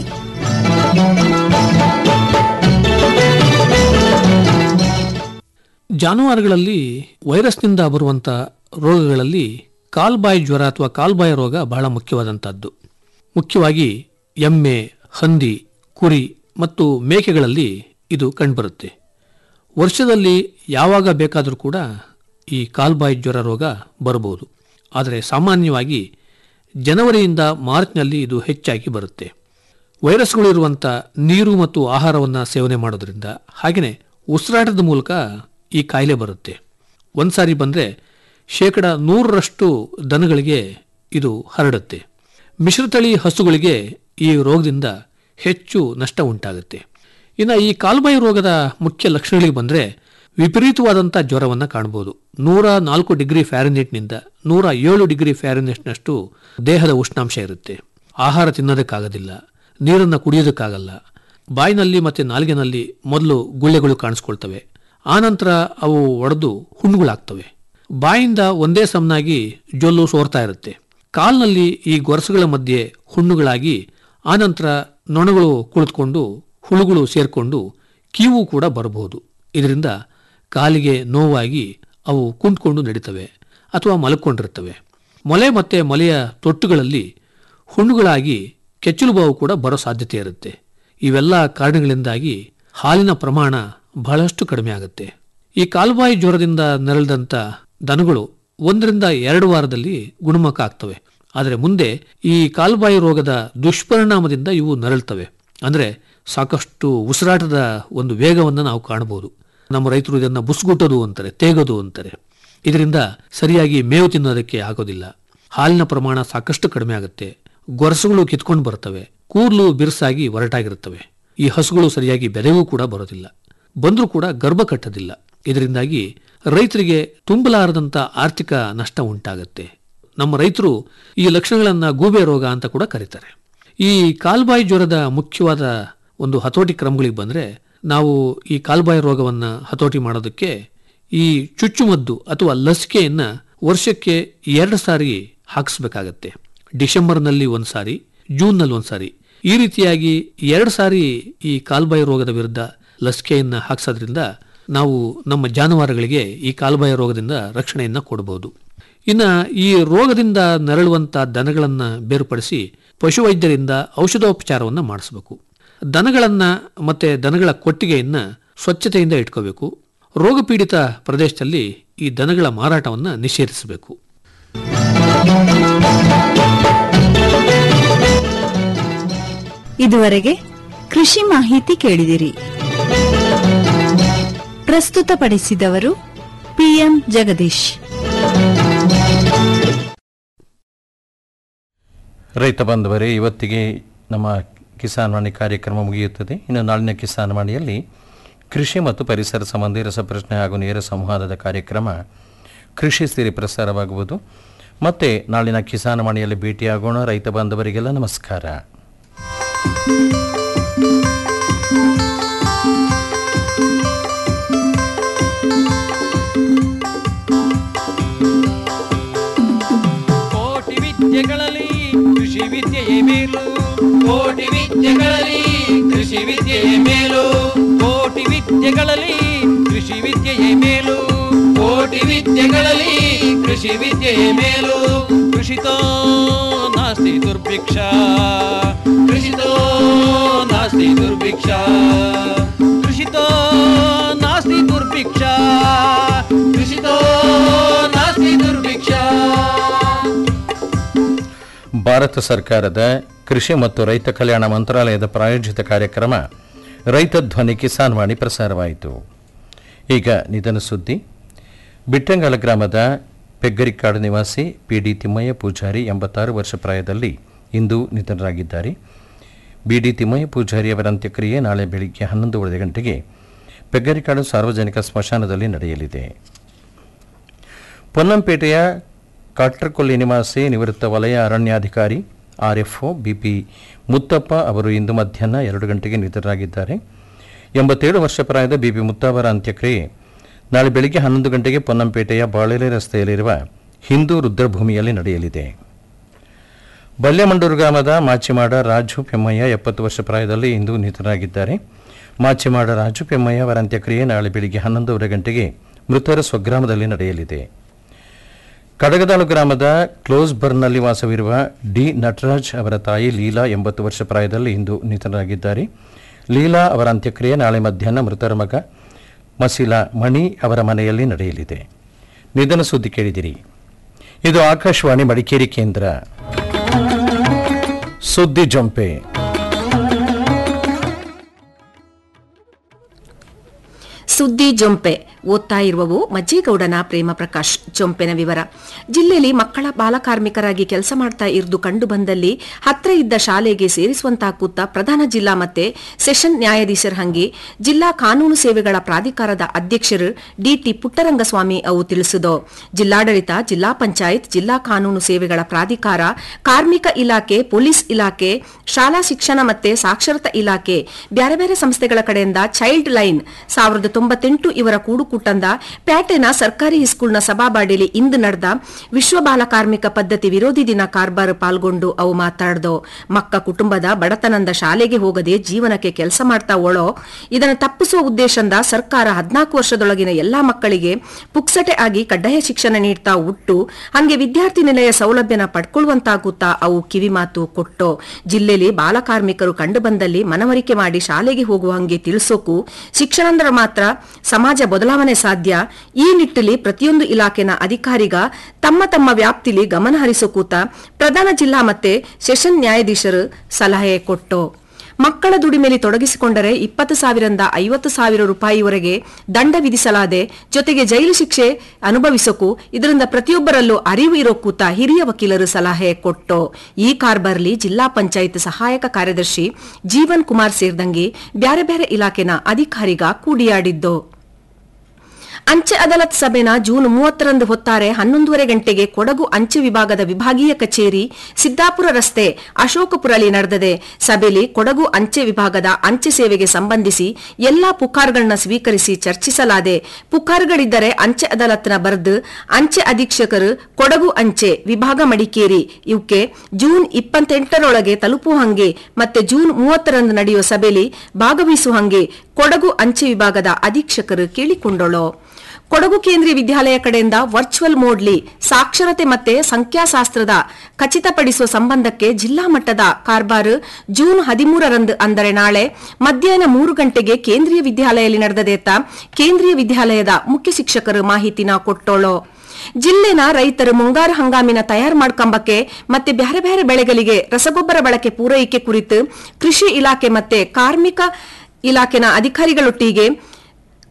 ಜಾನುವಾರುಗಳಲ್ಲಿ ವೈರಸ್ನಿಂದ ಬರುವಂಥ ರೋಗಗಳಲ್ಲಿ ಕಾಲ್ಬಾಯಿ ಜ್ವರ ಅಥವಾ ಕಾಲ್ಬಾಯಿ ರೋಗ ಬಹಳ ಮುಖ್ಯವಾದಂಥದ್ದು ಮುಖ್ಯವಾಗಿ ಎಮ್ಮೆ ಹಂದಿ ಕುರಿ ಮತ್ತು ಮೇಕೆಗಳಲ್ಲಿ ಇದು ಕಂಡುಬರುತ್ತೆ ವರ್ಷದಲ್ಲಿ ಯಾವಾಗ ಬೇಕಾದರೂ ಕೂಡ ಈ ಕಾಲ್ಬಾಯಿ ಜ್ವರ ರೋಗ ಬರಬಹುದು ಆದರೆ ಸಾಮಾನ್ಯವಾಗಿ ಜನವರಿಯಿಂದ ಮಾರ್ಚ್ನಲ್ಲಿ ಇದು ಹೆಚ್ಚಾಗಿ ಬರುತ್ತೆ ವೈರಸ್ಗಳು ಇರುವಂಥ ನೀರು ಮತ್ತು ಆಹಾರವನ್ನು ಸೇವನೆ ಮಾಡೋದ್ರಿಂದ ಹಾಗೆಯೇ ಉಸಿರಾಟದ ಮೂಲಕ ಈ ಕಾಯಿಲೆ ಬರುತ್ತೆ ಒಂದ್ಸಾರಿ ಬಂದರೆ ಶೇಕಡ ನೂರರಷ್ಟು ದನಗಳಿಗೆ ಇದು ಹರಡುತ್ತೆ ಮಿಶ್ರತಳಿ ಹಸುಗಳಿಗೆ ಈ ರೋಗದಿಂದ ಹೆಚ್ಚು ನಷ್ಟ ಉಂಟಾಗುತ್ತೆ ಇನ್ನು ಈ ಕಾಲ್ಬಾಯಿ ರೋಗದ ಮುಖ್ಯ ಲಕ್ಷಣಗಳಿಗೆ ಬಂದರೆ ವಿಪರೀತವಾದಂಥ ಜ್ವರವನ್ನು ಕಾಣಬಹುದು ನೂರ ನಾಲ್ಕು ಡಿಗ್ರಿ ಫ್ಯಾರನೇಟ್ನಿಂದ ನೂರ ಏಳು ಡಿಗ್ರಿ ಫ್ಯಾರನೇಟ್ನಷ್ಟು ದೇಹದ ಉಷ್ಣಾಂಶ ಇರುತ್ತೆ ಆಹಾರ ತಿನ್ನೋದಕ್ಕಾಗೋದಿಲ್ಲ ನೀರನ್ನು ಕುಡಿಯೋದಕ್ಕಾಗಲ್ಲ ಬಾಯಿನಲ್ಲಿ ಮತ್ತು ನಾಲಿಗೆನಲ್ಲಿ ಮೊದಲು ಗುಳ್ಳೆಗಳು ಕಾಣಿಸ್ಕೊಳ್ತವೆ ಆನಂತರ ಅವು ಒಡೆದು ಹುಣ್ಣುಗಳಾಗ್ತವೆ ಬಾಯಿಂದ ಒಂದೇ ಸಮನಾಗಿ ಜೊಲ್ಲು ಸೋರ್ತಾ ಇರುತ್ತೆ ಕಾಲ್ನಲ್ಲಿ ಈ ಗೊರಸುಗಳ ಮಧ್ಯೆ ಹುಣ್ಣುಗಳಾಗಿ ಆನಂತರ ನೊಣಗಳು ಕುಳಿತುಕೊಂಡು ಹುಳುಗಳು ಸೇರಿಕೊಂಡು ಕೀವು ಕೂಡ ಬರಬಹುದು ಇದರಿಂದ ಕಾಲಿಗೆ ನೋವಾಗಿ ಅವು ಕುಂತ್ಕೊಂಡು ನಡೀತವೆ ಅಥವಾ ಮಲ್ಕೊಂಡಿರ್ತವೆ ಮೊಲೆ ಮತ್ತು ಮೊಲೆಯ ತೊಟ್ಟುಗಳಲ್ಲಿ ಹುಣ್ಣುಗಳಾಗಿ ಕೆಚ್ಚಲು ಬಾವು ಕೂಡ ಬರೋ ಸಾಧ್ಯತೆ ಇರುತ್ತೆ ಇವೆಲ್ಲ ಕಾರಣಗಳಿಂದಾಗಿ ಹಾಲಿನ ಪ್ರಮಾಣ ಬಹಳಷ್ಟು ಕಡಿಮೆ ಆಗುತ್ತೆ ಈ ಕಾಲ್ಬಾಯಿ ಜ್ವರದಿಂದ ನರಳಿದಂಥ ದನಗಳು ಒಂದರಿಂದ ಎರಡು ವಾರದಲ್ಲಿ ಗುಣಮುಖ ಆಗ್ತವೆ ಆದರೆ ಮುಂದೆ ಈ ಕಾಲ್ಬಾಯಿ ರೋಗದ ದುಷ್ಪರಿಣಾಮದಿಂದ ಇವು ನರಳ್ತವೆ ಅಂದರೆ ಸಾಕಷ್ಟು ಉಸಿರಾಟದ ಒಂದು ವೇಗವನ್ನು ನಾವು ಕಾಣಬಹುದು ನಮ್ಮ ರೈತರು ಇದನ್ನು ಬುಸ್ಗುಟ್ಟೋದು ಅಂತಾರೆ ತೇಗೋದು ಅಂತಾರೆ ಇದರಿಂದ ಸರಿಯಾಗಿ ಮೇವು ತಿನ್ನೋದಕ್ಕೆ ಆಗೋದಿಲ್ಲ ಹಾಲಿನ ಪ್ರಮಾಣ ಸಾಕಷ್ಟು ಕಡಿಮೆ ಆಗುತ್ತೆ ಗೊರಸುಗಳು ಕಿತ್ಕೊಂಡು ಬರ್ತವೆ ಕೂದಲು ಬಿರುಸಾಗಿ ಒರಟಾಗಿರುತ್ತವೆ ಈ ಹಸುಗಳು ಸರಿಯಾಗಿ ಬೆದೆಗೂ ಕೂಡ ಬರೋದಿಲ್ಲ ಬಂದರೂ ಕೂಡ ಗರ್ಭ ಕಟ್ಟೋದಿಲ್ಲ ಇದರಿಂದಾಗಿ ರೈತರಿಗೆ ತುಂಬಲಾರದಂಥ ಆರ್ಥಿಕ ನಷ್ಟ ಉಂಟಾಗುತ್ತೆ ನಮ್ಮ ರೈತರು ಈ ಲಕ್ಷಣಗಳನ್ನು ಗೂಬೆ ರೋಗ ಅಂತ ಕೂಡ ಕರೀತಾರೆ ಈ ಕಾಲ್ಬಾಯಿ ಜ್ವರದ ಮುಖ್ಯವಾದ ಒಂದು ಹತೋಟಿ ಕ್ರಮಗಳಿಗೆ ಬಂದರೆ ನಾವು ಈ ಕಾಲ್ಬಾಯಿ ರೋಗವನ್ನು ಹತೋಟಿ ಮಾಡೋದಕ್ಕೆ ಈ ಚುಚ್ಚುಮದ್ದು ಅಥವಾ ಲಸಿಕೆಯನ್ನು ವರ್ಷಕ್ಕೆ ಎರಡು ಸಾರಿ ಹಾಕಿಸ್ಬೇಕಾಗತ್ತೆ ಡಿಸೆಂಬರ್ನಲ್ಲಿ ಒಂದು ಸಾರಿ ಜೂನ್ನಲ್ಲಿ ಒಂದು ಸಾರಿ ಈ ರೀತಿಯಾಗಿ ಎರಡು ಸಾರಿ ಈ ಕಾಲ್ಬಾಯಿ ರೋಗದ ವಿರುದ್ಧ ಲಸಿಕೆಯನ್ನು ಹಾಕ್ಸೋದ್ರಿಂದ ನಾವು ನಮ್ಮ ಜಾನುವಾರುಗಳಿಗೆ ಈ ಕಾಲ್ಬಾಯಿ ರೋಗದಿಂದ ರಕ್ಷಣೆಯನ್ನು ಕೊಡಬಹುದು ಇನ್ನು ಈ ರೋಗದಿಂದ ನರಳುವಂಥ ದನಗಳನ್ನು ಬೇರ್ಪಡಿಸಿ ಪಶುವೈದ್ಯರಿಂದ ಔಷಧೋಪಚಾರವನ್ನು ಮಾಡಿಸಬೇಕು ದನಗಳನ್ನು ಮತ್ತು ದನಗಳ ಕೊಟ್ಟಿಗೆಯನ್ನು ಸ್ವಚ್ಛತೆಯಿಂದ ಇಟ್ಕೋಬೇಕು ರೋಗಪೀಡಿತ ಪ್ರದೇಶದಲ್ಲಿ ಈ ದನಗಳ ಮಾರಾಟವನ್ನು ನಿಷೇಧಿಸಬೇಕು ಇದುವರೆಗೆ ಕೃಷಿ ಮಾಹಿತಿ ಕೇಳಿದಿರಿ ಪ್ರಸ್ತುತಪಡಿಸಿದವರು ಪಿಎಂ ಜಗದೀಶ್ ರೈತ ಬಾಂಧವರೇ ಇವತ್ತಿಗೆ ನಮ್ಮ ಕಿಸಾನ್ ವಾಣಿ ಕಾರ್ಯಕ್ರಮ ಮುಗಿಯುತ್ತದೆ ಇನ್ನು ನಾಳಿನ ಕಿಸಾನ್ ವಾಣಿಯಲ್ಲಿ ಕೃಷಿ ಮತ್ತು ಪರಿಸರ ಸಂಬಂಧಿ ರಸಪ್ರಶ್ನೆ ಹಾಗೂ ನೇರ ಸಂವಾದದ ಕಾರ್ಯಕ್ರಮ ಕೃಷಿ ಸಿರಿ ಪ್ರಸಾರವಾಗುವುದು ಮತ್ತೆ ನಾಳಿನ ಕಿಸಾನ್ ವಾಣಿಯಲ್ಲಿ ಭೇಟಿಯಾಗೋಣ ರೈತ ಬಾಂಧವರಿಗೆಲ್ಲ ನಮಸ್ಕಾರ ಕೋಟಿ ವಿದ್ಯೆಗಳಲ್ಲಿ ಕೃಷಿ ವಿದ್ಯೆಯೇ ಮೇಲು ಕೋಟಿ ವಿದ್ಯೆಗಳಲ್ಲಿ ಕೃಷಿ ವಿದ್ಯೆಯೇ ಮೇಲು ಕೋಟಿ ವಿದ್ಯೆಗಳಲ್ಲಿ ಕೃಷಿ ವಿದ್ಯೆಯೇ ಮೇಲು ಕೋಟಿ ವಿದ್ಯೆಗಳಲ್ಲಿ ಕೃಷಿ ವಿದ್ಯೆಯೇ ಮೇಲು ಕೃಷಿತೋ ನಾಸ್ತಿ ದುರ್ಭಿಕ್ಷ ಕೃಷಿತೋ ನಾಸ್ತಿ ದುರ್ಭಿಕ್ಷ ಕೃಷಿತೋ ನಾಸ್ತಿ ದುರ್ಭಿಕ್ಷ ಕೃಷಿತೋ ನಾಸ್ತಿ ದುರ್ಭಿಕ್ಷ ಭಾರತ ಸರ್ಕಾರದ ಕೃಷಿ ಮತ್ತು ರೈತ ಕಲ್ಯಾಣ ಮಂತ್ರಾಲಯದ ಪ್ರಾಯೋಜಿತ ಕಾರ್ಯಕ್ರಮ ರೈತ ಧ್ವನಿ ಕಿಸಾನ್ ವಾಣಿ ಪ್ರಸಾರವಾಯಿತು ಈಗ ನಿಧನ ಸುದ್ದಿ ಬಿಟ್ಟಂಗಾಲ ಗ್ರಾಮದ ಪೆಗ್ಗರಿಕಾಡು ನಿವಾಸಿ ಪಿ ಡಿ ತಿಮ್ಮಯ್ಯ ಪೂಜಾರಿ ಎಂಬತ್ತಾರು ವರ್ಷ ಪ್ರಾಯದಲ್ಲಿ ಇಂದು ನಿಧನರಾಗಿದ್ದಾರೆ ಬಿ ಡಿ ತಿಮ್ಮಯ್ಯ ಪೂಜಾರಿ ಅವರ ಅಂತ್ಯಕ್ರಿಯೆ ನಾಳೆ ಬೆಳಿಗ್ಗೆ ಹನ್ನೊಂದುವರೆ ಗಂಟೆಗೆ ಪೆಗ್ಗರಿಕಾಡು ಸಾರ್ವಜನಿಕ ಸ್ಮಶಾನದಲ್ಲಿ ನಡೆಯಲಿದೆ ಪೊನ್ನಂಪೇಟೆಯ ಕಾಟ್ರಕೊಲ್ಲಿ ನಿವಾಸಿ ನಿವೃತ್ತ ವಲಯ ಅರಣ್ಯಾಧಿಕಾರಿ ಆರ್ಎಫ್ಒ ಬಿಪಿ ಮುತ್ತಪ್ಪ ಅವರು ಇಂದು ಮಧ್ಯಾಹ್ನ ಎರಡು ಗಂಟೆಗೆ ನಿಧನರಾಗಿದ್ದಾರೆ ಎಂಬತ್ತೇಳು ವರ್ಷ ಪ್ರಾಯದ ಬಿಪಿ ಮುತ್ತ ಅವರ ಅಂತ್ಯಕ್ರಿಯೆ ನಾಳೆ ಬೆಳಿಗ್ಗೆ ಹನ್ನೊಂದು ಗಂಟೆಗೆ ಪೊನ್ನಂಪೇಟೆಯ ಬಾಳೆಲೆ ರಸ್ತೆಯಲ್ಲಿರುವ ಹಿಂದೂ ರುದ್ರಭೂಮಿಯಲ್ಲಿ ನಡೆಯಲಿದೆ ಬಲ್ಯಮಂಡೂರು ಗ್ರಾಮದ ಮಾಚಿಮಾಡ ರಾಜು ಪೆಮ್ಮಯ್ಯ ಎಪ್ಪತ್ತು ವರ್ಷ ಪ್ರಾಯದಲ್ಲಿ ಇಂದು ನಿಧನರಾಗಿದ್ದಾರೆ ಮಾಚಿಮಾಡ ರಾಜು ಪೆಮ್ಮಯ್ಯ ಅವರ ಅಂತ್ಯಕ್ರಿಯೆ ನಾಳೆ ಬೆಳಿಗ್ಗೆ ಹನ್ನೊಂದೂವರೆ ಗಂಟೆಗೆ ಮೃತರ ಸ್ವಗ್ರಾಮದಲ್ಲಿ ನಡೆಯಲಿದೆ ಕಡಗದಾಳು ಗ್ರಾಮದ ಕ್ಲೋಸ್ ಬರ್ನಲ್ಲಿ ವಾಸವಿರುವ ಡಿ ನಟರಾಜ್ ಅವರ ತಾಯಿ ಲೀಲಾ ಎಂಬತ್ತು ವರ್ಷ ಪ್ರಾಯದಲ್ಲಿ ಇಂದು ನಿಧನರಾಗಿದ್ದಾರೆ ಲೀಲಾ ಅವರ ಅಂತ್ಯಕ್ರಿಯೆ ನಾಳೆ ಮಧ್ಯಾಹ್ನ ಮೃತರ ಮಗ ಮಸೀಲಾ ಮಣಿ ಅವರ ಮನೆಯಲ್ಲಿ ನಡೆಯಲಿದೆ ನಿಧನ ಸುದ್ದಿ ಕೇಳಿದಿರಿ ಇದು ಆಕಾಶವಾಣಿ ಮಡಿಕೇರಿ ಕೇಂದ್ರ ಸುದ್ದಿ ಜೊಂಪೆ ಸುದ್ದಿ ಜೊಂಪೆ ಓದ್ತಾ ಇರುವವು ಮಜ್ಜೇಗೌಡನ ಪ್ರೇಮ ಪ್ರಕಾಶ್ ಜೊಂಪೆನ ವಿವರ ಜಿಲ್ಲೆಯಲ್ಲಿ ಮಕ್ಕಳ ಬಾಲಕಾರ್ಮಿಕರಾಗಿ ಕೆಲಸ ಮಾಡ್ತಾ ಇರುವುದು ಕಂಡು ಬಂದಲ್ಲಿ ಹತ್ರ ಇದ್ದ ಶಾಲೆಗೆ ಸೇರಿಸುವಂತಾಕುತ್ತ ಪ್ರಧಾನ ಜಿಲ್ಲಾ ಮತ್ತೆ ಸೆಷನ್ ನ್ಯಾಯಾಧೀಶರ ಹಂಗೆ ಜಿಲ್ಲಾ ಕಾನೂನು ಸೇವೆಗಳ ಪ್ರಾಧಿಕಾರದ ಅಧ್ಯಕ್ಷರು ಡಿಟಿ ಪುಟ್ಟರಂಗಸ್ವಾಮಿ ಅವು ತಿಳಿಸಿದೋ ಜಿಲ್ಲಾಡಳಿತ ಜಿಲ್ಲಾ ಪಂಚಾಯತ್ ಜಿಲ್ಲಾ ಕಾನೂನು ಸೇವೆಗಳ ಪ್ರಾಧಿಕಾರ ಕಾರ್ಮಿಕ ಇಲಾಖೆ ಪೊಲೀಸ್ ಇಲಾಖೆ ಶಾಲಾ ಶಿಕ್ಷಣ ಮತ್ತೆ ಸಾಕ್ಷರತಾ ಇಲಾಖೆ ಬ್ಯಾರೆ ಬೇರೆ ಸಂಸ್ಥೆಗಳ ಕಡೆಯಿಂದ ಚೈಲ್ಡ್ ಲೈನ್ ಸಾವಿರದ ತೊಂಬತ್ತೆಂಟು ಇವರ ಕೂಡುಕುಟ್ಟಂದ ಪ್ಯಾಟೆನ ಸರ್ಕಾರಿ ಹೈಸ್ಕೂಲ್ನ ಸಭಾಬಾಡಿಲಿ ಇಂದು ನಡೆದ ವಿಶ್ವ ಬಾಲ ಕಾರ್ಮಿಕ ಪದ್ಧತಿ ವಿರೋಧಿ ದಿನ ಕಾರ್ಬಾರ್ ಪಾಲ್ಗೊಂಡು ಅವು ಮಾತಾಡ್ದೋ ಮಕ್ಕ ಕುಟುಂಬದ ಬಡತನದ ಶಾಲೆಗೆ ಹೋಗದೆ ಜೀವನಕ್ಕೆ ಕೆಲಸ ಮಾಡ್ತಾ ಓಳೋ ಇದನ್ನು ತಪ್ಪಿಸುವ ಉದ್ದೇಶದಿಂದ ಸರ್ಕಾರ ಹದಿನಾಲ್ಕು ವರ್ಷದೊಳಗಿನ ಎಲ್ಲಾ ಮಕ್ಕಳಿಗೆ ಪುಕ್ಸಟೆ ಆಗಿ ಕಡ್ಡಾಯ ಶಿಕ್ಷಣ ನೀಡ್ತಾ ಉಟ್ಟು ಹಂಗೆ ವಿದ್ಯಾರ್ಥಿ ನಿಲಯ ಸೌಲಭ್ಯನ ಪಡ್ಕೊಳ್ಳುವಂತಾಗುತ್ತಾ ಅವು ಕಿವಿಮಾತು ಕೊಟ್ಟೋ ಜಿಲ್ಲೆಯಲ್ಲಿ ಬಾಲಕಾರ್ಮಿಕರು ಕಂಡುಬಂದಲ್ಲಿ ಮನವರಿಕೆ ಮಾಡಿ ಶಾಲೆಗೆ ಹೋಗುವ ಹಂಗೆ ತಿಳಿಸೋಕು ಶಿಕ್ಷಣಂದ್ರ ಮಾತ್ರ ಸಮಾಜ ಬದಲಾವಣೆ ಸಾಧ್ಯ ಈ ನಿಟ್ಟಿನಲ್ಲಿ ಪ್ರತಿಯೊಂದು ಇಲಾಖೆನ ಅಧಿಕಾರಿಗ ತಮ್ಮ ತಮ್ಮ ವ್ಯಾಪ್ತಿಲಿ ಗಮನ ಹರಿಸೋಕೂತ ಪ್ರಧಾನ ಜಿಲ್ಲಾ ಮತ್ತೆ ಸೆಷನ್ ನ್ಯಾಯಾಧೀಶರು ಸಲಹೆ ಕೊಟ್ಟು ಮಕ್ಕಳ ದುಡಿಮೆಯಲ್ಲಿ ತೊಡಗಿಸಿಕೊಂಡರೆ ಇಪ್ಪತ್ತು ಸಾವಿರದಿಂದ ಐವತ್ತು ಸಾವಿರ ರೂಪಾಯಿವರೆಗೆ ದಂಡ ವಿಧಿಸಲಾದೆ ಜೊತೆಗೆ ಜೈಲು ಶಿಕ್ಷೆ ಅನುಭವಿಸೋಕು ಇದರಿಂದ ಪ್ರತಿಯೊಬ್ಬರಲ್ಲೂ ಅರಿವು ಇರೋ ಕೂತ ಹಿರಿಯ ವಕೀಲರು ಸಲಹೆ ಕೊಟ್ಟು ಈ ಕಾರ್ಬರ್ಲಿ ಜಿಲ್ಲಾ ಪಂಚಾಯತ್ ಸಹಾಯಕ ಕಾರ್ಯದರ್ಶಿ ಜೀವನ್ ಕುಮಾರ್ ಸೇರಿದಂಗೆ ಬ್ಯಾರೆ ಬ್ಯಾರೆ ಇಲಾಖೆನ ಅಧಿಕಾರಿಗ ಕೂಡಿಯಾಡಿದ್ದು ಅಂಚೆ ಅದಾಲತ್ ಸಭೆನ ಜೂನ್ ಮೂವತ್ತರಂದು ಹೊತ್ತಾರೆ ಹನ್ನೊಂದುವರೆ ಗಂಟೆಗೆ ಕೊಡಗು ಅಂಚೆ ವಿಭಾಗದ ವಿಭಾಗೀಯ ಕಚೇರಿ ಸಿದ್ದಾಪುರ ರಸ್ತೆ ಅಶೋಕಪುರಲ್ಲಿ ನಡೆದಿದೆ ಸಭೆಯಲ್ಲಿ ಕೊಡಗು ಅಂಚೆ ವಿಭಾಗದ ಅಂಚೆ ಸೇವೆಗೆ ಸಂಬಂಧಿಸಿ ಎಲ್ಲಾ ಪುಕಾರ್ಗಳನ್ನ ಸ್ವೀಕರಿಸಿ ಚರ್ಚಿಸಲಾದೆ ಪುಕಾರ್ಗಳಿದ್ದರೆ ಅಂಚೆ ಅದಾಲತ್ನ ಬರೆದು ಅಂಚೆ ಅಧೀಕ್ಷಕರು ಕೊಡಗು ಅಂಚೆ ವಿಭಾಗ ಮಡಿಕೇರಿ ಇವಕ್ಕೆ ಜೂನ್ ಇಪ್ಪತ್ತೆಂಟರೊಳಗೆ ತಲುಪುವ ಹಂಗೆ ಮತ್ತೆ ಜೂನ್ ಮೂವತ್ತರಂದು ನಡೆಯುವ ಸಭೆಯಲ್ಲಿ ಭಾಗವಹಿಸುವ ಹಂಗೆ ಕೊಡಗು ಅಂಚೆ ವಿಭಾಗದ ಅಧೀಕ್ಷಕರು ಕೇಳಿಕೊಂಡಳು ಕೊಡಗು ಕೇಂದ್ರೀಯ ವಿದ್ಯಾಲಯ ಕಡೆಯಿಂದ ವರ್ಚುವಲ್ ಮೋಡ್ಲಿ ಸಾಕ್ಷರತೆ ಮತ್ತೆ ಸಂಖ್ಯಾಶಾಸ್ತ್ರದ ಖಚಿತಪಡಿಸುವ ಸಂಬಂಧಕ್ಕೆ ಜಿಲ್ಲಾ ಮಟ್ಟದ ಕಾರ್ಬಾರು ಜೂನ್ ಹದಿಮೂರರಂದು ಅಂದರೆ ನಾಳೆ ಮಧ್ಯಾಹ್ನ ಮೂರು ಗಂಟೆಗೆ ಕೇಂದ್ರೀಯ ವಿದ್ಯಾಲಯದಲ್ಲಿ ನಡೆದದೇತ ಕೇಂದ್ರೀಯ ವಿದ್ಯಾಲಯದ ಮುಖ್ಯ ಶಿಕ್ಷಕರು ಮಾಹಿತಿನ ಕೊಟ್ಟೋಳು ಜಿಲ್ಲೆನ ರೈತರು ಮುಂಗಾರು ಹಂಗಾಮಿನ ತಯಾರು ಮಾಡ್ಕೊಂಬಕ್ಕೆ ಮತ್ತೆ ಬೇರೆ ಬೇರೆ ಬೆಳೆಗಳಿಗೆ ರಸಗೊಬ್ಬರ ಬಳಕೆ ಪೂರೈಕೆ ಕುರಿತು ಕೃಷಿ ಇಲಾಖೆ ಮತ್ತೆ ಕಾರ್ಮಿಕ ಇಲಾಖೆನ ಅಧಿಕಾರಿಗಳೊಟ್ಟಿಗೆ